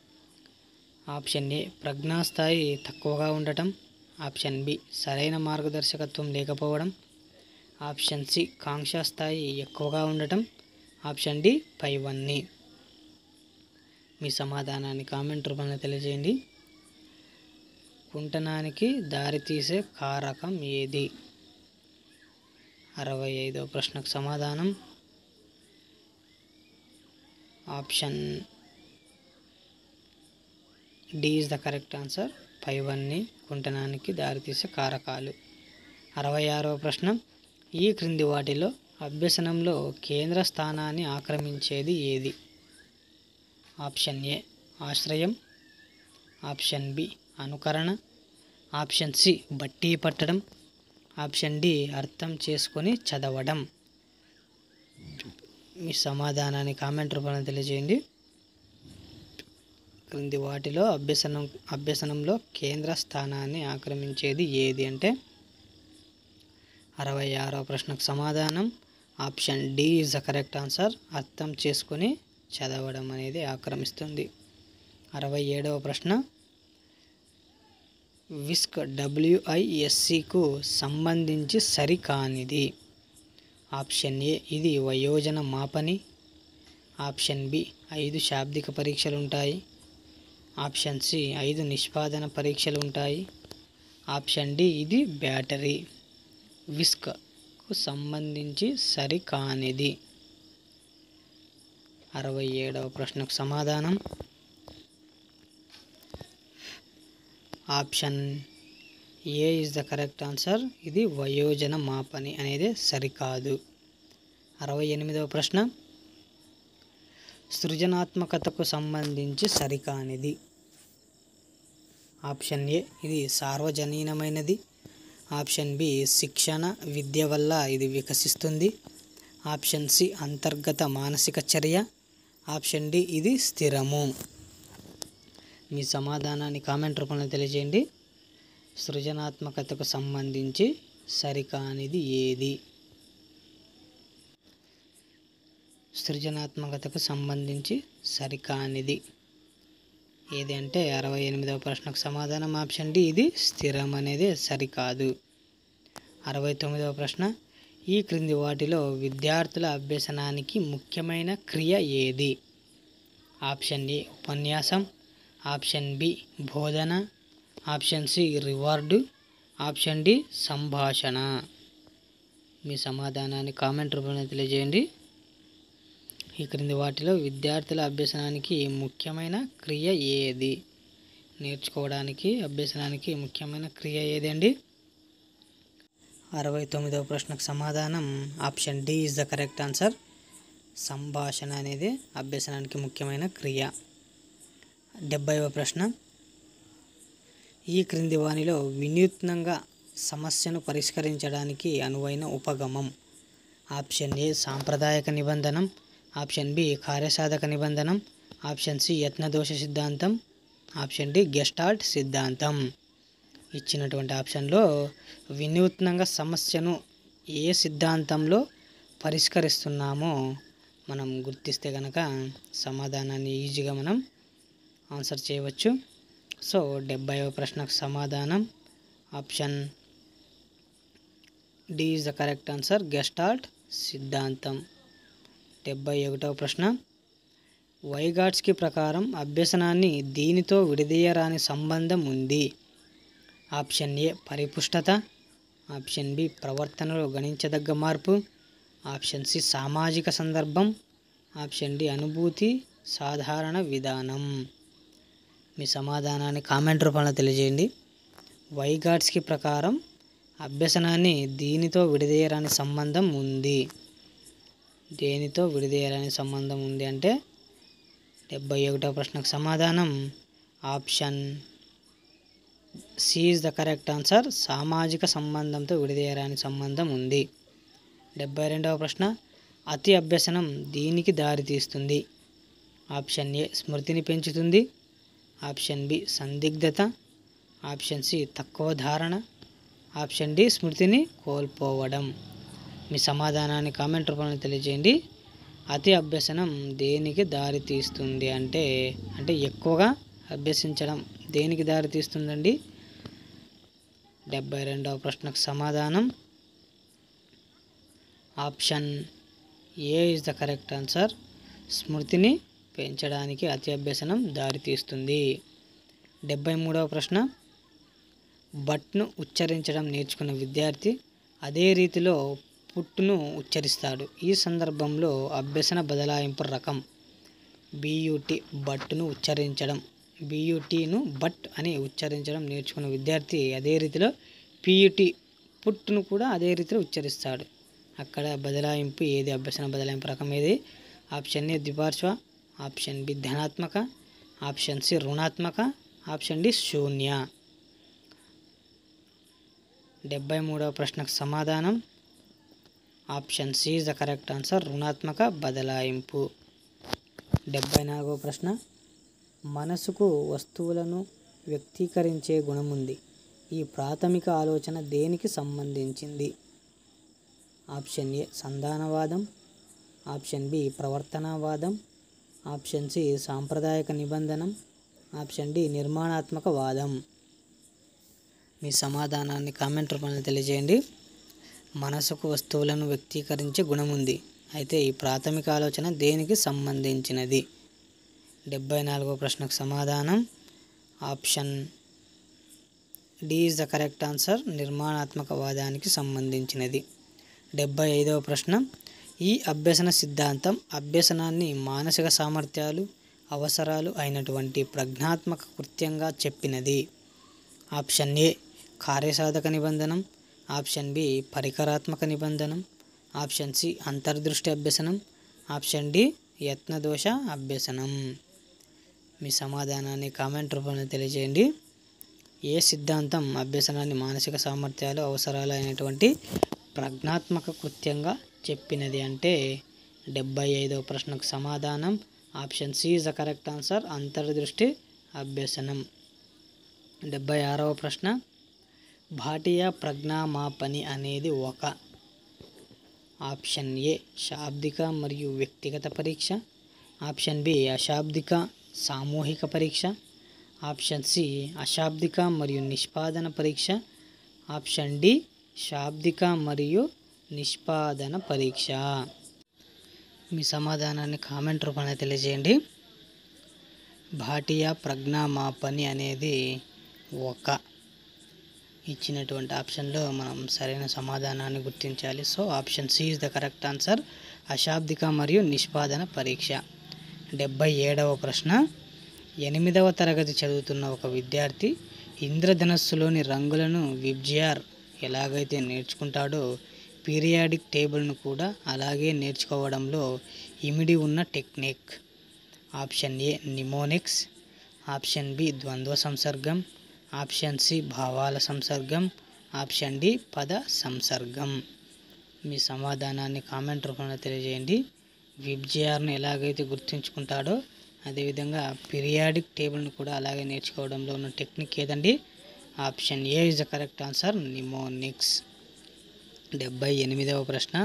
ఆప్షన్ ఏ ప్రజ్ఞాస్థాయి తక్కువగా ఉండటం ఆప్షన్ బి సరైన మార్గదర్శకత్వం లేకపోవడం ఆప్షన్ సి కాంక్షా స్థాయి ఎక్కువగా ఉండటం ఆప్షన్ డి పైవన్నీ మీ సమాధానాన్ని కామెంట్ రూపంలో తెలియజేయండి కుంటనానికి దారితీసే కారకం ఏది అరవై ఐదవ ప్రశ్నకు సమాధానం option D is the correct answer పైవన్నీ కుంటనానికి దారితీసే కారకాలు అరవై ఆరవ ప్రశ్న ఈ క్రింది వాటిలో అభ్యసనంలో కేంద్ర స్థానాన్ని ఆక్రమించేది ఏది ఆప్షన్ ఏ ఆశ్రయం ఆప్షన్ బి అనుకరణ ఆప్షన్ సి బట్టి పట్టడం ఆప్షన్ డి అర్థం చేసుకొని చదవడం మీ సమాధానాన్ని కామెంట్ రూపంలో తెలియజేయండి క్రింది వాటిలో అభ్యసనం అభ్యసనంలో కేంద్ర స్థానాన్ని ఆక్రమించేది ఏది అంటే అరవై ఆరో ప్రశ్నకు సమాధానం option D is the correct answer అర్థం చేసుకొని చదవడం అనేది ఆక్రమిస్తుంది అరవై ఏడవ ప్రశ్న విస్క్ డబ్ల్యూఐఎస్సికు సంబంధించి సరికానిది ఆప్షన్ ఏ ఇది వయోజన మాపని ఆప్షన్ బి ఐదు శాబ్దిక పరీక్షలు ఉంటాయి ఆప్షన్ సి ఐదు నిష్పాదన పరీక్షలు ఉంటాయి ఆప్షన్ డి ఇది బ్యాటరీ విస్క్కు సంబంధించి సరికానిది అరవై ఏడవ ప్రశ్నకు సమాధానం option A is the correct answer ఇది వయోజన మాపని అనేది సరికాదు అరవై ఎనిమిదవ ప్రశ్న సృజనాత్మకతకు సంబంధించి సరికానిది ఆప్షన్ ఏ ఇది సార్వజనీనమైనది ఆప్షన్ బి శిక్షణ విద్య వల్ల ఇది వికసిస్తుంది ఆప్షన్ సి అంతర్గత మానసిక చర్య ఆప్షన్ డి ఇది స్థిరము మీ సమాధానాన్ని కామెంట్ రూపంలో తెలియజేయండి సృజనాత్మకతకు సంబంధించి సరికానిది ఏది సృజనాత్మకతకు సంబంధించి సరికానిది ఏది అంటే అరవై ఎనిమిదవ ప్రశ్నకు సమాధానం ఆప్షన్ డి ఇది స్థిరం అనేది సరికాదు అరవై తొమ్మిదవ ప్రశ్న ఈ క్రింది వాటిలో విద్యార్థుల అభ్యసనానికి ముఖ్యమైన క్రియ ఏది ఆప్షన్ ఏ ఉపన్యాసం ఆప్షన్ బి బోధన option C reward option D సంభాషణ మీ సమాధానాన్ని కామెంట్ రూపంలో తెలియజేయండి ఈ క్రింది వాటిలో విద్యార్థుల అభ్యసనానికి ముఖ్యమైన క్రియ ఏది నేర్చుకోవడానికి అభ్యసనానికి ముఖ్యమైన క్రియ ఏదండి అరవై తొమ్మిదవ ప్రశ్నకు సమాధానం option D is the correct answer సంభాషణ అనేది అభ్యసనానికి ముఖ్యమైన క్రియ డెబ్బైవ ప్రశ్న ఈ క్రింది వానిలో వినూత్నంగా సమస్యను పరిష్కరించడానికి అనువైన ఉపగమం ఆప్షన్ ఏ సాంప్రదాయక నిబంధనం ఆప్షన్ బి కార్యసాధక నిబంధనం ఆప్షన్ సి యత్నదోష సిద్ధాంతం ఆప్షన్ డి గెస్టాల్ట్ సిద్ధాంతం ఇచ్చినటువంటి ఆప్షన్లో వినూత్నంగా సమస్యను ఏ సిద్ధాంతంలో పరిష్కరిస్తున్నామో మనం గుర్తిస్తే కనుక సమాధానాన్ని ఈజీగా మనం ఆన్సర్ చేయవచ్చు సో డెబ్బైవ ప్రశ్నకు సమాధానం option D is the correct answer gestalt సిద్ధాంతం డెబ్బై ఒకటవ ప్రశ్న వైగాట్స్కి ప్రకారం అభ్యసనాన్ని దీనితో విడదీయరాని సంబంధం ఉంది ఆప్షన్ ఏ పరిపుష్టత ఆప్షన్ బి ప్రవర్తనలో గణించదగ్గ మార్పు ఆప్షన్ సి సామాజిక సందర్భం ఆప్షన్ డి అనుభూతి సాధారణ విధానం మీ సమాధానాన్ని కామెంట్ రూపంలో తెలియజేయండి వైగాట్స్కి ప్రకారం అభ్యసనాన్ని దీనితో విడదీయరాని సంబంధం ఉంది దేనితో విడదీయరాని సంబంధం ఉంది అంటే డెబ్బై ఒకటో ప్రశ్నకు సమాధానం option C is the correct answer సామాజిక సంబంధంతో విడదీయరాని సంబంధం ఉంది డెబ్బై రెండవ ప్రశ్న అతి అభ్యసనం దీనికి దారితీస్తుంది ఆప్షన్ ఏ స్మృతిని పెంచుతుంది ఆప్షన్ బి సందిగ్ధత ఆప్షన్ సి తక్కువ ధారణ ఆప్షన్ డి స్మృతిని కోల్పోవడం మీ సమాధానాన్ని కామెంట్ రూపంలో తెలియజేయండి అతి అభ్యసనం దేనికి దారి తీస్తుంది అంటే అంటే ఎక్కువగా అభ్యసించడం దేనికి దారి తీస్తుందండి డెబ్బై రెండవ ప్రశ్నకు సమాధానం option A is the correct answer స్మృతిని పెంచడానికి అతి అభ్యసనం దారితీస్తుంది డెబ్బై మూడవ ప్రశ్న బట్ను ఉచ్చరించడం నేర్చుకున్న విద్యార్థి అదే రీతిలో పుట్టును ఉచ్చరిస్తాడు ఈ సందర్భంలో అభ్యసన బదలాయింపు రకం బియుటి బట్టును ఉచ్చరించడం బియుటిను బట్ అని ఉచ్చరించడం నేర్చుకున్న విద్యార్థి అదే రీతిలో పియుటి పుట్టును కూడా అదే రీతిలో ఉచ్చరిస్తాడు అక్కడ బదలాయింపు ఏది అభ్యసన బదలాయింపు రకం ఏది ఆప్షన్ ఏ ద్విపార్శ్వ ఆప్షన్ బి ధనాత్మక ఆప్షన్ సి రుణాత్మక ఆప్షన్ డి శూన్య డెబ్బై మూడవ ప్రశ్నకు సమాధానం option C is the correct answer రుణాత్మక బదలాయింపు డెబ్బై నాలుగవ ప్రశ్న మనసుకు వస్తువులను వ్యక్తీకరించే గుణం ఉంది ఈ ప్రాథమిక ఆలోచన దేనికి సంబంధించింది ఆప్షన్ ఏ సంధానవాదం ఆప్షన్ బి ప్రవర్తనవాదం ఆప్షన్ సి సాంప్రదాయక నిబంధనం ఆప్షన్ డి నిర్మాణాత్మక వాదం మీ సమాధానాన్ని కామెంట్ రూపంలో తెలియజేయండి మనసుకు వస్తువులను వ్యక్తీకరించే గుణం ఉంది అయితే ఈ ప్రాథమిక ఆలోచన దేనికి సంబంధించినది డెబ్బై నాలుగో ప్రశ్నకు సమాధానం option D is the correct answer నిర్మాణాత్మక వాదానికి సంబంధించినది డెబ్బై ఐదవ ప్రశ్న ఈ అభ్యసన సిద్ధాంతం అభ్యసనాన్ని మానసిక సామర్థ్యాలు అవసరాలు అయినటువంటి ప్రజ్ఞాత్మక కృత్యంగా చెప్పినది ఆప్షన్ ఏ కార్యసాధక నిబంధనం ఆప్షన్ బి పరికరాత్మక నిబంధనం ఆప్షన్ సి అంతర్దృష్టి అభ్యసనం ఆప్షన్ డి యత్నదోష అభ్యసనం మీ సమాధానాన్ని కామెంట్ రూపంలో తెలియజేయండి ఏ సిద్ధాంతం అభ్యసనాన్ని మానసిక సామర్థ్యాలు అవసరాలు అయినటువంటి ప్రజ్ఞాత్మక కృత్యంగా చెప్పినది అంటే డెబ్బై ఐదవ ప్రశ్నకు సమాధానం option C is the correct answer అంతర్దృష్టి అభ్యసనం డెబ్బై ఆరవ ప్రశ్న భాటియా ప్రజ్ఞామాపని అనేది ఒక ఆప్షన్ ఏ శాబ్దిక మరియు వ్యక్తిగత పరీక్ష ఆప్షన్ బి అశాబ్దిక సామూహిక పరీక్ష ఆప్షన్ సి అశాబ్దిక మరియు నిష్పాదన పరీక్ష ఆప్షన్ డి శాబ్దిక మరియు నిష్పాదన పరీక్ష మీ సమాధానాన్ని కామెంట్ రూపంలో తెలియజేయండి భాటియా ప్రజ్ఞామాపని అనేది ఒక ఇచ్చినటువంటి ఆప్షన్లో మనం సరైన సమాధానాన్ని గుర్తించాలి so option C is the correct answer అశాబ్దిక మరియు నిష్పాదన పరీక్ష డెబ్బై ఏడవ ప్రశ్న ఎనిమిదవ తరగతి చదువుతున్న ఒక విద్యార్థి ఇంద్రధనస్సులోని రంగులను విబ్జిఆర్ ఎలాగైతే నేర్చుకుంటాడో పీరియాడిక్ టేబుల్ను కూడా అలాగే నేర్చుకోవడంలో ఇమిడి ఉన్న technique option A mnemonics option B ద్వంద్వ సంసర్గం ఆప్షన్ సి భావాల సంసర్గం ఆప్షన్ డి పద సంసర్గం మీ సమాధానాన్ని కామెంట్ రూపంలో తెలియజేయండి విబ్జిఆర్ను ఎలాగైతే గుర్తుంచుకుంటాడో అదేవిధంగా పీరియాడిక్ టేబుల్ను కూడా అలాగే నేర్చుకోవడంలో ఉన్న టెక్నిక్ ఏదండి option A is the correct answer mnemonics డెబ్బై ఎనిమిదవ ప్రశ్న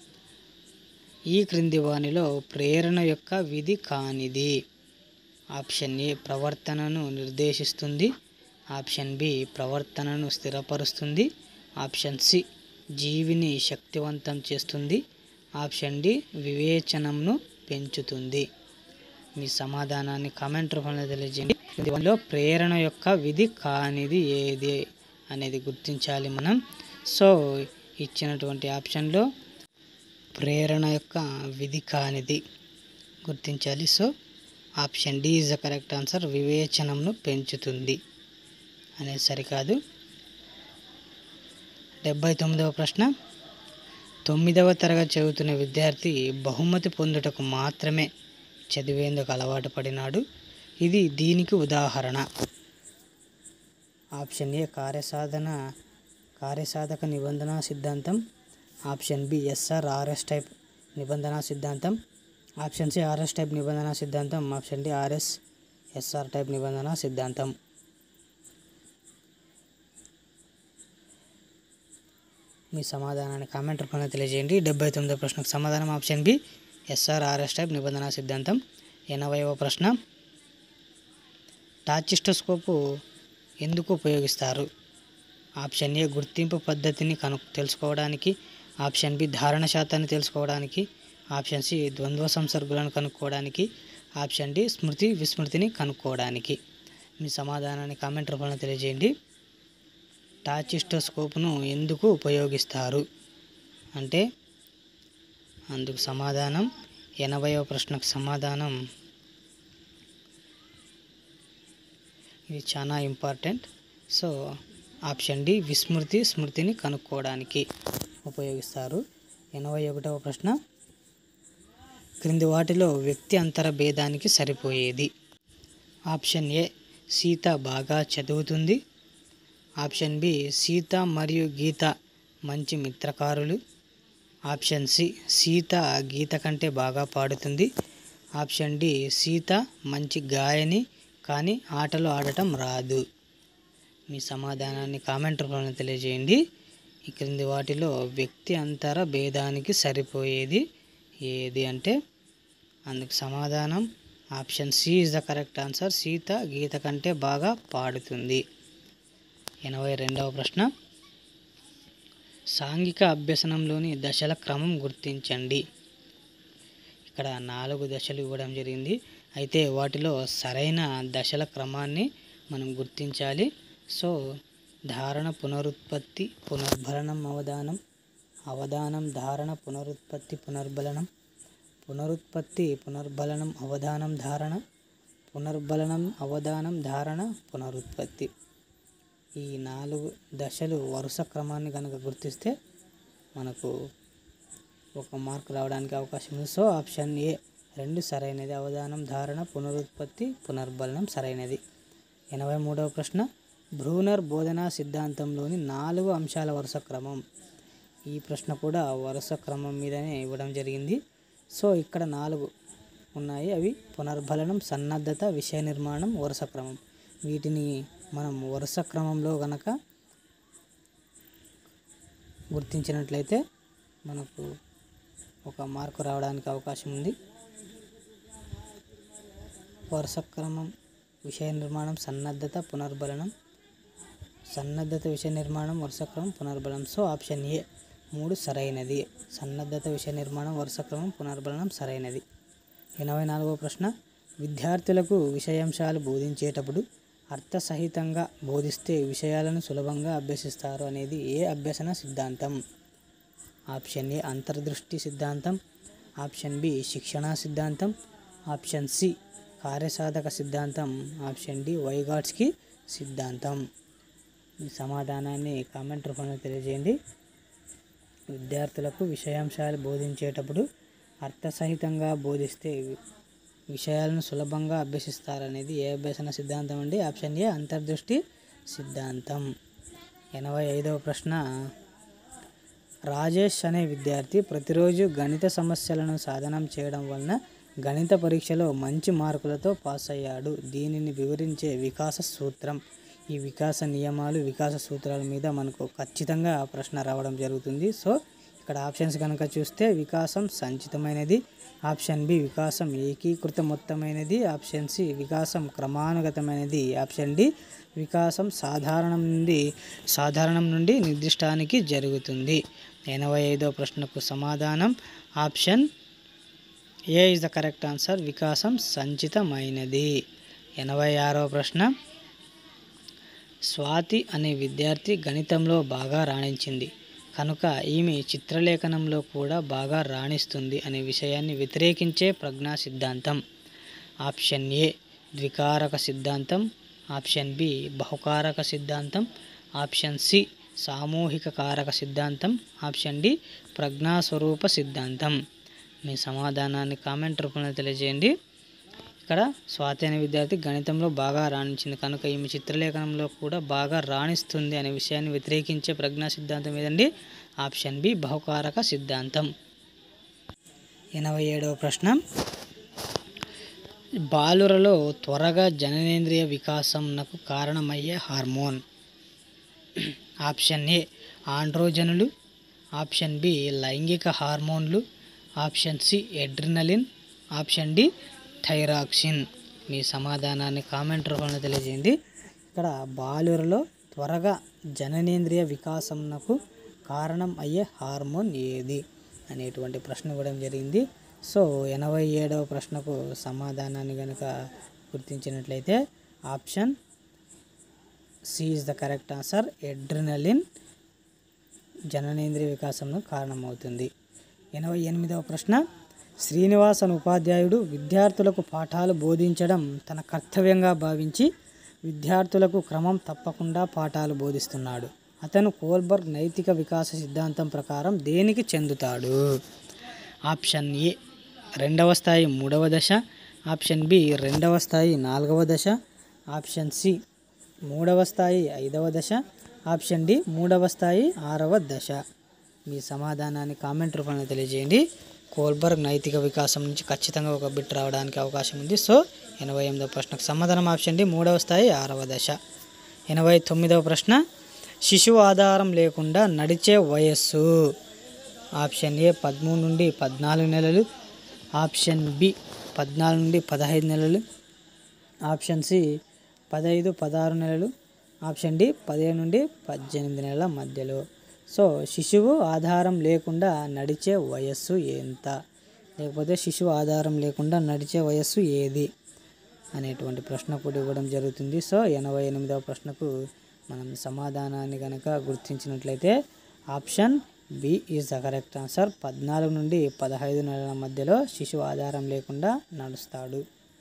ఈ క్రింది వానిలో ప్రేరణ యొక్క విధి కానిది ఆప్షన్ ఏ ప్రవర్తనను నిర్దేశిస్తుంది ఆప్షన్ బి ప్రవర్తనను స్థిరపరుస్తుంది ఆప్షన్ సి జీవిని శక్తివంతం చేస్తుంది ఆప్షన్ డి వివేచనంను పెంచుతుంది మీ సమాధానాన్ని కామెంట్ రూపంలో తెలియజేయండి దీనిలో ప్రేరణ యొక్క విధి కానిది ఏది అనేది గుర్తించాలి మనం సో ఇచ్చినటువంటి ఆప్షన్లో ప్రేరణ యొక్క విధి కానిది గుర్తించాలి so option D is the correct answer వివేచనంను పెంచుతుంది అనేది సరికాదు డెబ్బై తొమ్మిదవ ప్రశ్న తొమ్మిదవ తరగతి చదువుతున్న విద్యార్థి బహుమతి పొందుటకు మాత్రమే చదివేందుకు అలవాటు పడినాడు ఇది దీనికి ఉదాహరణ ఆప్షన్ ఏ కార్యసాధన కార్యసాధక నిబంధన సిద్ధాంతం option B SR RS type నిబంధన సిద్ధాంతం ఆప్షన్ సి ఆర్ఎస్ టైప్ నిబంధన సిద్ధాంతం option D RS SR type నిబంధన సిద్ధాంతం మీ సమాధానాన్ని కామెంట్ రూపంలో తెలియజేయండి డెబ్బై తొమ్మిదో ప్రశ్నకు సమాధానం option B SR RS type నిబంధన సిద్ధాంతం ఎనభైవ ప్రశ్న టాచిస్టోస్కోపు ఎందుకు ఉపయోగిస్తారు ఆప్షన్ ఏ గుర్తింపు పద్ధతిని కను తెలుసుకోవడానికి ఆప్షన్ బి ధారణ శాతాన్ని తెలుసుకోవడానికి ఆప్షన్ సి ద్వంద్వ సంసర్గులను కనుక్కోవడానికి ఆప్షన్ డి స్మృతి విస్మృతిని కనుక్కోవడానికి మీ సమాధానాన్ని కామెంట్ రూపంలో తెలియజేయండి టాచిస్టోస్కోప్ను ఎందుకు ఉపయోగిస్తారు అంటే అందుకు సమాధానం ఎనభైవ ప్రశ్నకు సమాధానం ఇది చాలా ఇంపార్టెంట్ సో ఆప్షన్ డి విస్మృతి స్మృతిని కనుక్కోవడానికి ఉపయోగిస్తారు ఎనభై ఒకటవ ప్రశ్న క్రింది వాటిలో వ్యక్తి అంతర భేదానికి సరిపోయేది ఆప్షన్ ఏ సీత బాగా చదువుతుంది ఆప్షన్ బి సీత మరియు గీత మంచి మిత్రకారులు ఆప్షన్ సి సీత గీత కంటే బాగా పాడుతుంది ఆప్షన్ డి సీత మంచి గాయని కానీ ఆటలు ఆడటం రాదు మీ సమాధానాన్ని కామెంట్ రూపంలో తెలియజేయండి ఈ క్రింది వాటిలో వ్యక్తి అంతర భేదానికి సరిపోయేది ఏది అంటే అందుకు సమాధానం option C is the correct answer Sita Geeta కంటే బాగా పాడుతుంది ఎనభై రెండవ ప్రశ్న సాంఘిక అభ్యసనంలోని దశల క్రమం గుర్తించండి ఇక్కడ నాలుగు దశలు ఇవ్వడం జరిగింది అయితే వాటిలో సరైన దశల క్రమాన్ని మనం గుర్తించాలి సో ధారణ పునరుత్పత్తి పునర్భరణం అవధానం అవధానం ధారణ పునరుత్పత్తి పునర్బలనం పునరుత్పత్తి పునర్బలనం అవధానం ధారణ పునర్బలనం అవధానం ధారణ పునరుత్పత్తి ఈ నాలుగు దశలు వరుస క్రమాన్ని కనుక గుర్తిస్తే మనకు ఒక మార్క్ రావడానికి అవకాశం ఉంది సో ఆప్షన్ ఏ రెండు సరైనది అవధానం ధారణ పునరుత్పత్తి పునర్బలనం సరైనది ఎనభై మూడవ ప్రశ్న బ్రూనర్ బోధనా సిద్ధాంతంలోని నాలుగు అంశాల వరుస క్రమం ఈ ప్రశ్న కూడా వరుస క్రమం మీదనే ఇవ్వడం జరిగింది సో ఇక్కడ నాలుగు ఉన్నాయి అవి పునర్బలనం సన్నద్ధత విషయ నిర్మాణం వరుస క్రమం వీటిని మనం వరుస క్రమంలో గనక గుర్తించినట్లయితే మనకు ఒక మార్కు రావడానికి అవకాశం ఉంది వరుస క్రమం విషయ నిర్మాణం సన్నద్ధత పునర్బలనం సన్నద్ధత విషయ నిర్మాణం వరుస క్రమం పునర్బలనం సో ఆప్షన్ ఏ మూడు సరైనది సన్నద్ధత విషయ నిర్మాణం వరుస క్రమం పునర్బలనం సరైనది ఎనభై నాలుగవ ప్రశ్న విద్యార్థులకు విషయాంశాలు బోధించేటప్పుడు అర్థసహితంగా బోధిస్తే విషయాలను సులభంగా అభ్యసిస్తారు అనేది ఏ అభ్యసన సిద్ధాంతం ఆప్షన్ ఏ అంతర్దృష్టి సిద్ధాంతం ఆప్షన్ బి శిక్షణా సిద్ధాంతం ఆప్షన్ సి కార్యసాధక సిద్ధాంతం ఆప్షన్ డి వైగాట్స్కి సిద్ధాంతం ఈ సమాధానాన్ని కామెంట్ రూపంలో తెలియజేయండి విద్యార్థులకు విషయాంశాలు బోధించేటప్పుడు అర్థసహితంగా బోధిస్తే వి- విషయాలను సులభంగా అభ్యసిస్తారనేది ఏ అభ్యసన సిద్ధాంతం అండి ఆప్షన్ ఏ అంతర్దృష్టి సిద్ధాంతం ఎనభై ఐదవ ప్రశ్న రాజేష్ అనే విద్యార్థి ప్రతిరోజు గణిత సమస్యలను సాధనం చేయడం వలన గణిత పరీక్షలో మంచి మార్కులతో పాస్ అయ్యాడు దీనిని వివరించే వికాస సూత్రం ఈ వికాస నియమాలు వికాస సూత్రాల మీద మనకు ఖచ్చితంగా ప్రశ్న రావడం జరుగుతుంది సో ఇక్కడ ఆప్షన్స్ కనుక చూస్తే వికాసం సంచితమైనది ఆప్షన్ బి వికాసం ఏకీకృత మొత్తమైనది ఆప్షన్ సి వికాసం క్రమానుగతమైనది ఆప్షన్ డి వికాసం సాధారణం నుండి సాధారణం నుండి నిర్దిష్టానికి జరుగుతుంది ఎనభై ఐదో ప్రశ్నకు సమాధానం option A is the correct answer వికాసం సంచితమైనది ఎనభై ఆరో ప్రశ్న స్వాతి అనే విద్యార్థి గణితంలో బాగా రాణించింది కనుక ఈమె చిత్రలేఖనంలో కూడా బాగా రాణిస్తుంది అనే విషయాన్ని వ్యతిరేకించే ప్రజ్ఞా సిద్ధాంతం ఆప్షన్ ఏ ద్వికారక సిద్ధాంతం ఆప్షన్ బి బహుకారక సిద్ధాంతం ఆప్షన్ సి సామూహిక కారక సిద్ధాంతం ఆప్షన్ డి ప్రజ్ఞాస్వరూప సిద్ధాంతం మీ సమాధానాన్ని కామెంట్ రూపంలో తెలియజేయండి ఇక్కడ స్వాతి అనే విద్యార్థి గణితంలో బాగా రాణించింది కనుక ఈమె చిత్రలేఖనంలో కూడా బాగా రాణిస్తుంది అనే విషయాన్ని వ్యతిరేకించే ప్రజ్ఞా సిద్ధాంతం ఏదండి ఆప్షన్ బి బహుకారక సిద్ధాంతం ఎనభై ఏడవ ప్రశ్న బాలురలో త్వరగా జననేంద్రియ వికాసంనకు కారణమయ్యే హార్మోన్ ఆప్షన్ ఏ ఆండ్రోజనులు ఆప్షన్ బి లైంగిక హార్మోన్లు option C adrenaline option D thyroxine మీ సమాధానాన్ని కామెంట్ రూపంలో తెలియజేయండి ఇక్కడ బాలురలో త్వరగా జననేంద్రియ వికాసంనకు కారణం అయ్యే హార్మోన్ ఏది అనేటువంటి ప్రశ్న ఇవ్వడం జరిగింది సో ఎనభై ఏడవ ప్రశ్నకు సమాధానాన్ని కనుక గుర్తించినట్లయితే option C is the correct answer adrenaline జననేంద్రియ వికాసంలో కారణమవుతుంది ఎనభై ఎనిమిదవ ప్రశ్న శ్రీనివాసన్ ఉపాధ్యాయుడు విద్యార్థులకు పాఠాలు బోధించడం తన కర్తవ్యంగా భావించి విద్యార్థులకు క్రమం తప్పకుండా పాఠాలు బోధిస్తున్నాడు అతను కోల్బర్గ్ నైతిక వికాస సిద్ధాంతం ప్రకారం దేనికి చెందుతాడు ఆప్షన్ ఏ రెండవ స్థాయి మూడవ దశ ఆప్షన్ బి రెండవ స్థాయి నాలుగవ దశ ఆప్షన్ సి మూడవ స్థాయి ఐదవ దశ ఆప్షన్ డి మూడవ స్థాయి ఆరవ దశ మీ సమాధానాన్ని కామెంట్ రూపంలో తెలియజేయండి కోల్బర్గ్ నైతిక వికాసం నుంచి ఖచ్చితంగా ఒక బిట్ రావడానికి అవకాశం ఉంది సో ఎనభై ఎనిమిదవ ప్రశ్నకు సమాధానం ఆప్షన్ డి మూడవ స్థాయి ఆరవ దశ ఎనభై తొమ్మిదవ ప్రశ్న శిశువు ఆధారం లేకుండా నడిచే వయస్సు ఆప్షన్ ఏ పదమూడు నుండి పద్నాలుగు నెలలు ఆప్షన్ బి పద్నాలుగు నుండి పదహైదు నెలలు ఆప్షన్ సి పదహైదు పదహారు నెలలు ఆప్షన్ డి పదిహేను నుండి పద్దెనిమిది నెలల మధ్యలో సో శిశువు ఆధారం లేకుండా నడిచే వయస్సు ఎంత లేకపోతే శిశువు ఆధారం లేకుండా నడిచే వయస్సు ఏది అనేటువంటి ప్రశ్న కూడా ఇవ్వడం జరుగుతుంది సో ఎనభై ఎనిమిదవ ప్రశ్నకు మనం సమాధానాన్ని కనుక గుర్తించినట్లయితే option B is the correct answer పద్నాలుగు నుండి పదహైదు నెలల మధ్యలో శిశువు ఆధారం లేకుండా నడుస్తాడు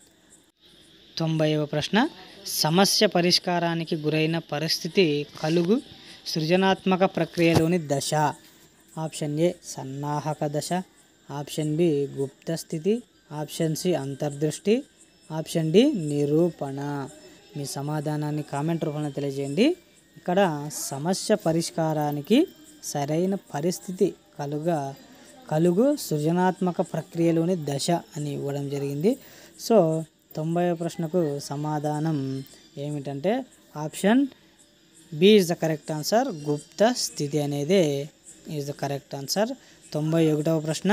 తొంభైవ ప్రశ్న సమస్య పరిష్కారానికి గురైన పరిస్థితి కలుగు సృజనాత్మక ప్రక్రియలోని దశ ఆప్షన్ ఏ సన్నాహక దశ ఆప్షన్ బి గుప్త స్థితి ఆప్షన్ సి అంతర్దృష్టి ఆప్షన్ డి నిరూపణ మీ సమాధానాన్ని కామెంట్ రూపంలో తెలియజేయండి ఇక్కడ సమస్య పరిష్కారానికి సరైన పరిస్థితి కలుగా కలుగు సృజనాత్మక ప్రక్రియలోని దశ అని ఇవ్వడం జరిగింది సో తొంభై ప్రశ్నకు సమాధానం ఏమిటంటే option B is the correct answer గుప్త స్థితి అనేది ఈజ్ ద కరెక్ట్ ఆన్సర్ తొంభై ఒకటవ ప్రశ్న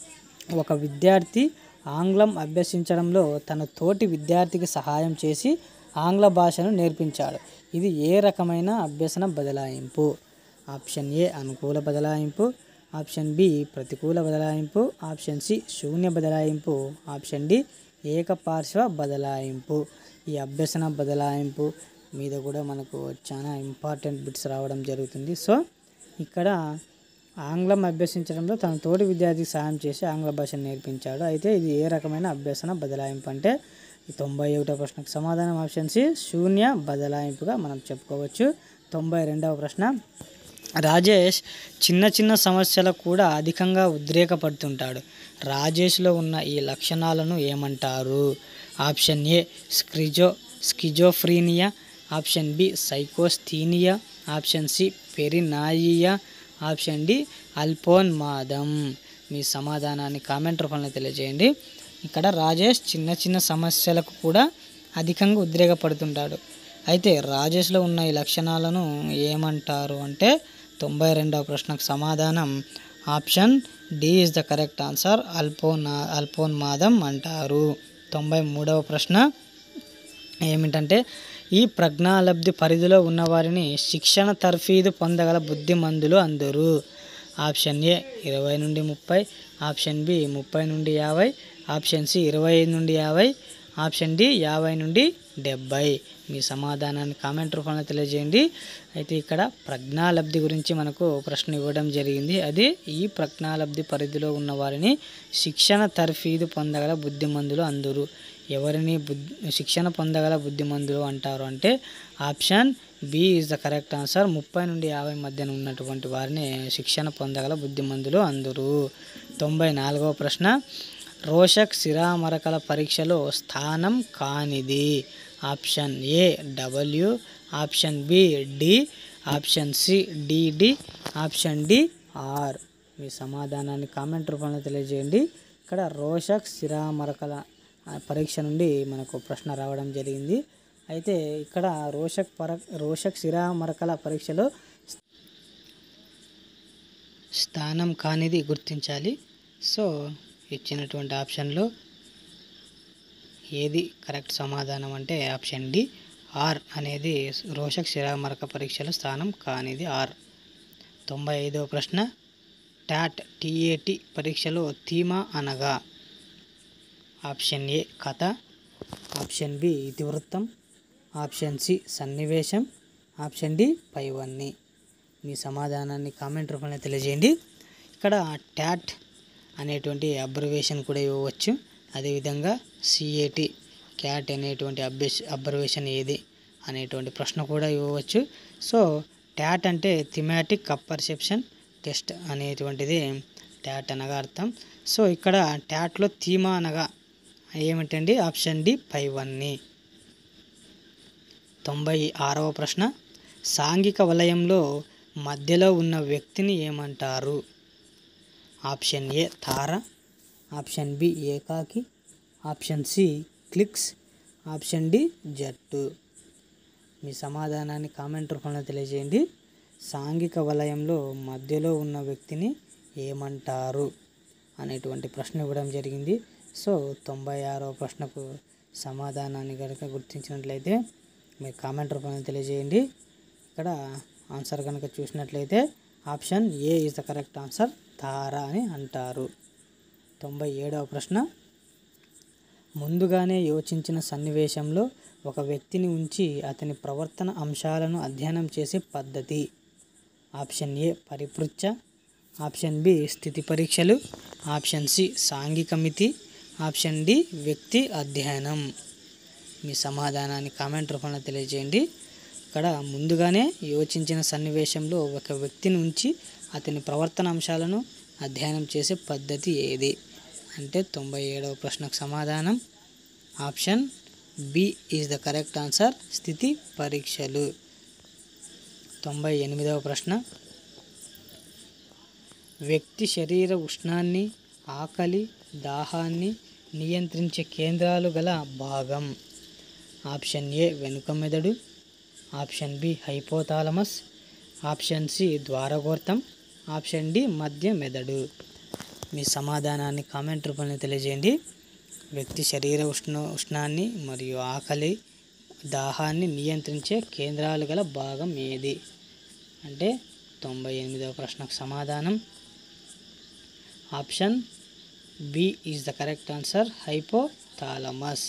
ఒక విద్యార్థి ఆంగ్లం అభ్యసించడంలో తన తోటి విద్యార్థికి సహాయం చేసి ఆంగ్ల భాషను నేర్పించాడు ఇది ఏ రకమైన అభ్యసన బదలాయింపు ఆప్షన్ ఏ అనుకూల బదలాయింపు ఆప్షన్ బి ప్రతికూల బదలాయింపు ఆప్షన్ సి శూన్య బదలాయింపు ఆప్షన్ డి ఏకపార్శ్వ బదలాయింపు ఈ అభ్యసన బదలాయింపు మీద కూడా మనకు చాలా ఇంపార్టెంట్ బిట్స్ రావడం జరుగుతుంది సో ఇక్కడ ఆంగ్లం అభ్యసించడంలో తన తోటి విద్యార్థికి సాయం చేసి ఆంగ్ల భాషను నేర్పించాడు అయితే ఇది ఏ రకమైన అభ్యసన బదలాయింపు అంటే ఈ తొంభై ఒకటో ప్రశ్నకు సమాధానం ఆప్షన్ సి శూన్య బదలాయింపుగా మనం చెప్పుకోవచ్చు తొంభై రెండవ ప్రశ్న రాజేష్ చిన్న చిన్న సమస్యలకు కూడా అధికంగా ఉద్రేకపడుతుంటాడు రాజేష్లో ఉన్న ఈ లక్షణాలను ఏమంటారు option A schizo schizophrenia option B psychasthenia option C paranoia option D అల్పోన్మాదం మీ సమాధానాన్ని కామెంట్ రూపంలో తెలియజేయండి ఇక్కడ రాజేష్ చిన్న చిన్న సమస్యలకు కూడా అధికంగా ఉద్రేకపడుతుంటాడు అయితే రాజేష్లో ఉన్న ఈ లక్షణాలను ఏమంటారు అంటే తొంభై రెండవ ప్రశ్నకు సమాధానం option D is the correct answer అల్పోనా అల్పోన్మాదం అంటారు తొంభై మూడవ ప్రశ్న ఏమిటంటే ఈ ప్రజ్ఞాలబ్ధి పరిధిలో ఉన్నవారిని శిక్షణ తర్ఫీదు పొందగల బుద్ధిమందులు అందరు ఆప్షన్ ఏ ఇరవై నుండి ముప్పై ఆప్షన్ బి ముప్పై నుండి యాభై ఆప్షన్ సి ఇరవై ఐదు నుండి యాభై ఆప్షన్ డి యాభై నుండి డెబ్బై మీ సమాధానాన్ని కామెంట్ రూపంలో తెలియజేయండి అయితే ఇక్కడ ప్రజ్ఞాలబ్ధి గురించి మనకు ప్రశ్న ఇవ్వడం జరిగింది అది ఈ ప్రజ్ఞాలబ్ధి పరిధిలో ఉన్న వారిని శిక్షణ తర్ఫీదు పొందగల బుద్ధిమందులు అందరు ఎవరిని బుద్ధి శిక్షణ పొందగల బుద్ధిమంతులు అంటారు అంటే option B is the correct answer ముప్పై నుండి యాభై మధ్యన ఉన్నటువంటి వారిని శిక్షణ పొందగల బుద్ధిమంతులు అందరూ తొంభై నాలుగవ ప్రశ్న రోషక్ శిరామరకల పరీక్షలో స్థానం కానిది option A W option B D option C DD option D R మీ సమాధానాన్ని కామెంట్ రూపంలో తెలియజేయండి ఇక్కడ రోషక్ శిరామరకల ఆ పరీక్ష నుండి మనకు ప్రశ్న రావడం జరిగింది అయితే ఇక్కడ రోషక్ పర రోషక్ శిరామరకల పరీక్షలో స్థానం కానిది గుర్తించాలి సో ఇచ్చినటువంటి ఆప్షన్లో ఏది కరెక్ట్ సమాధానం అంటే ఆప్షన్ డి ఆర్ అనేది రోషక్ శిరామరక పరీక్షలో స్థానం కానిది ఆర్ తొంభై ఐదవ ప్రశ్న టాట్ టీఏటి పరీక్షలో థీమా అనగా ఆప్షన్ ఏ కథ ఆప్షన్ బి ఇతివృత్తం ఆప్షన్ సి సన్నివేశం ఆప్షన్ డి పైవన్నీ మీ సమాధానాన్ని కామెంట్ రూపంలో తెలియజేయండి ఇక్కడ ట్యాట్ అనేటువంటి అబ్రవేషన్ కూడా ఇవ్వవచ్చు అదేవిధంగా సిఏటి క్యాట్ అనేటువంటి అబ్బేష్ అబ్రవేషన్ ఏది అనేటువంటి ప్రశ్న కూడా ఇవ్వవచ్చు సో ట్యాట్ అంటే థిమాటిక్ కప్ పర్సెప్షన్ టెస్ట్ అనేటువంటిది ట్యాట్ అనగా అర్థం సో ఇక్కడ ట్యాట్లో థీమా అనగా ఏమిటండి ఆప్షన్ డి పైవన్నీ తొంభై ఆరవ ప్రశ్న సాంఘిక వలయంలో మధ్యలో ఉన్న వ్యక్తిని ఏమంటారు ఆప్షన్ ఏ తార ఆప్షన్ బి ఏకాకి option C cliques option D జట్టు మీ సమాధానాన్ని కామెంట్ రూపంలో తెలియజేయండి సాంఘిక వలయంలో మధ్యలో ఉన్న వ్యక్తిని ఏమంటారు అనేటువంటి ప్రశ్న ఇవ్వడం జరిగింది సో తొంభై ఆరవ ప్రశ్నకు సమాధానాన్ని కనుక గుర్తించినట్లయితే మీరు కామెంట్ రూపంలో తెలియజేయండి ఇక్కడ ఆన్సర్ కనుక చూసినట్లయితే option A is the correct answer తార అని అంటారు తొంభై ఏడవ ప్రశ్న ముందుగానే యోచించిన సన్నివేశంలో ఒక వ్యక్తిని ఉంచి అతని ప్రవర్తన అంశాలను అధ్యయనం చేసే పద్ధతి ఆప్షన్ ఏ పరిపృచ్ఛ ఆప్షన్ బి స్థితి పరీక్షలు ఆప్షన్ సి సాంఘిక మితి ఆప్షన్ డి వ్యక్తి అధ్యయనం మీ సమాధానాన్ని కామెంట్ రూపంలో తెలియజేయండి ఇక్కడ ముందుగానే యోచించిన సన్నివేశంలో ఒక వ్యక్తిని ఉంచి అతని ప్రవర్తన అంశాలను అధ్యయనం చేసే పద్ధతి ఏది అంటే తొంభై ఏడవ ప్రశ్నకు సమాధానం option B is the correct answer స్థితి పరీక్షలు తొంభై ఎనిమిదవ ప్రశ్న వ్యక్తి శరీర ఉష్ణాన్ని ఆకలి దాహాన్ని నియంత్రించే కేంద్రాలు గల భాగం ఆప్షన్ ఏ వెనుక మెదడు option B hypothalamus option C ద్వారగోర్తం ఆప్షన్ డి మధ్య మెదడు మీ సమాధానాన్ని కామెంట్ రూపంలో తెలియజేయండి వ్యక్తి శరీర ఉష్ణ ఉష్ణాన్ని మరియు ఆకలి దాహాన్ని నియంత్రించే కేంద్రాలు గల భాగం ఏది అంటే తొంభై ఎనిమిదవ ప్రశ్నకు సమాధానం option B is the correct answer hypothalamus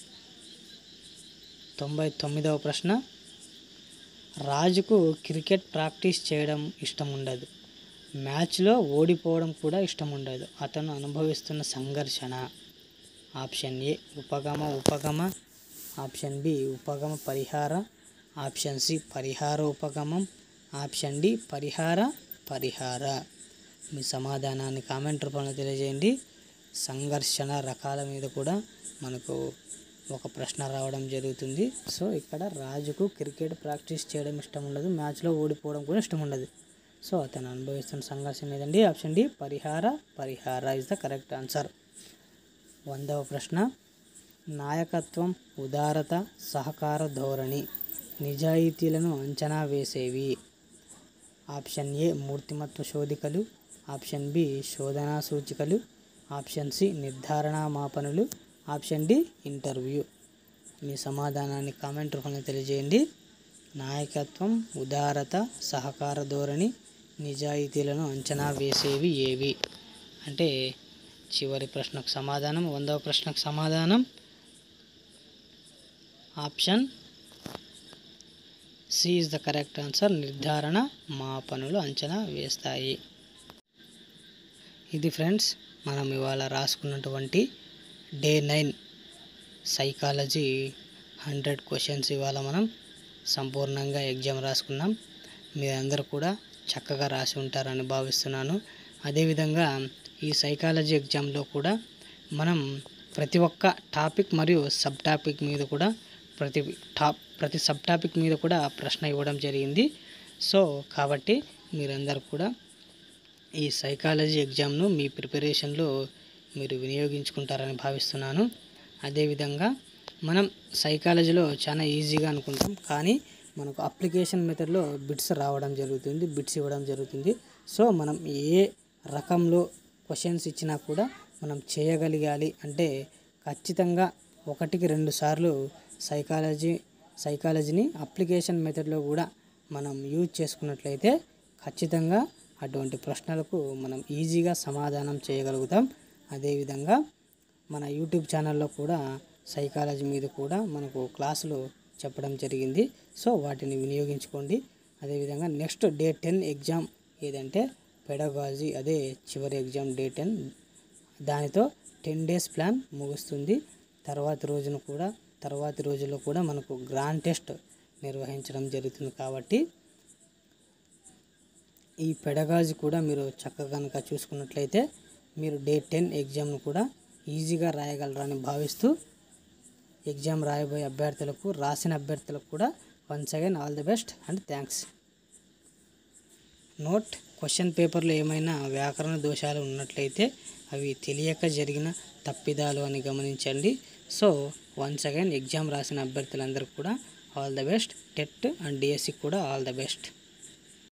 తొంభై తొమ్మిదవ ప్రశ్న రాజుకు క్రికెట్ ప్రాక్టీస్ చేయడం ఇష్టం ఉండదు మ్యాచ్లో ఓడిపోవడం కూడా ఇష్టం ఉండదు అతను అనుభవిస్తున్న సంఘర్షణ ఆప్షన్ ఏ ఉపగమ ఉపగమ ఆప్షన్ బి ఉపగమ పరిహార ఆప్షన్ సి పరిహార ఉపగమం ఆప్షన్ డి పరిహార పరిహార మీ సమాధానాన్ని కామెంట్ రూపంలో తెలియజేయండి సంఘర్షణ రకాల మీద కూడా మనకు ఒక ప్రశ్న రావడం జరుగుతుంది సో ఇక్కడ రాజుకు క్రికెట్ ప్రాక్టీస్ చేయడం ఇష్టం ఉండదు మ్యాచ్లో ఓడిపోవడం కూడా ఇష్టం ఉండదు సో అతను అనుభవిస్తున్న సంఘర్షణ ఏదండి ఆప్షన్ డి పరిహార పరిహార ఇస్ ద కరెక్ట్ ఆన్సర్ వందవ ప్రశ్న నాయకత్వం ఉదారత సహకార ధోరణి నిజాయితీలను అంచనా వేసేవి ఆప్షన్ ఏ మూర్తిమత్వ శోధికలు ఆప్షన్ బి శోధనా సూచికలు ఆప్షన్ సి నిర్ధారణ మాపనలు ఆప్షన్ డి ఇంటర్వ్యూ మీ సమాధానాన్ని కామెంట్ రూపంలో తెలియజేయండి నాయకత్వం ఉదారత సహకార ధోరణి నిజాయితీలను అంచనా వేసేవి ఏవి అంటే చివరి ప్రశ్నకు సమాధానం వందవ ప్రశ్నకు సమాధానం option C is the correct answer నిర్ధారణ మాపనులు అంచనా వేస్తాయి ఇది ఫ్రెండ్స్ మనం ఇవాళ రాసుకున్నటువంటి day nine psychology hundred questions ఇవాళ మనం సంపూర్ణంగా ఎగ్జామ్ రాసుకున్నాం మీరందరూ కూడా చక్కగా రాసి ఉంటారని భావిస్తున్నాను అదేవిధంగా ఈ సైకాలజీ ఎగ్జామ్లో కూడా మనం ప్రతి ఒక్క టాపిక్ మరియు సబ్ టాపిక్ మీద కూడా ప్రతి టాప్ ప్రతి సబ్ టాపిక్ మీద కూడా ప్రశ్న ఇవ్వడం జరిగింది సో కాబట్టి మీరందరూ కూడా ఈ సైకాలజీ ఎగ్జామ్ను మీ ప్రిపరేషన్లో మీరు వినియోగించుకుంటారని భావిస్తున్నాను అదేవిధంగా మనం సైకాలజీలో చాలా ఈజీగా అనుకుంటాం కానీ మనకు అప్లికేషన్ మెథడ్లో బిట్స్ రావడం జరుగుతుంది బిట్స్ ఇవ్వడం జరుగుతుంది సో మనం ఏ రకంలో క్వశ్చన్స్ ఇచ్చినా కూడా మనం చేయగలగాలి అంటే ఖచ్చితంగా ఒకటికి రెండు సార్లు సైకాలజీ సైకాలజీని అప్లికేషన్ మెథడ్లో కూడా మనం యూజ్ చేసుకున్నట్లయితే ఖచ్చితంగా అటువంటి ప్రశ్నలకు మనం ఈజీగా సమాధానం చేయగలుగుతాం అదేవిధంగా మన యూట్యూబ్ ఛానల్లో కూడా సైకాలజీ మీద కూడా మనకు క్లాసులు చెప్పడం జరిగింది సో వాటిని వినియోగించుకోండి అదేవిధంగా నెక్స్ట్ డే టెన్ ఎగ్జామ్ ఏదంటే పెడగాజీ అదే చివరి ఎగ్జామ్ డే టెన్ దానితో టెన్ డేస్ ప్లాన్ ముగుస్తుంది తర్వాతి రోజున కూడా తర్వాతి రోజుల్లో కూడా మనకు గ్రాండ్ టెస్ట్ నిర్వహించడం జరుగుతుంది కాబట్టి ఈ పెడగాజీ కూడా మీరు చక్కగా కనుక చూసుకున్నట్లయితే మీరు డే టెన్ ఎగ్జామ్ను కూడా ఈజీగా రాయగలరని భావిస్తూ ఎగ్జామ్ రాయబోయే అభ్యర్థులకు రాసిన అభ్యర్థులకు కూడా once again all the best and thanks note question పేపర్లో ఏమైనా వ్యాకరణ దోషాలు ఉన్నట్లయితే అవి తెలియక జరిగిన తప్పిదాలు అని గమనించండి సో వన్స్ అగైన్ ఎగ్జామ్ రాసిన అభ్యర్థులందరికీ కూడా all the best TET and DSC కూడా ఆల్ ద బెస్ట్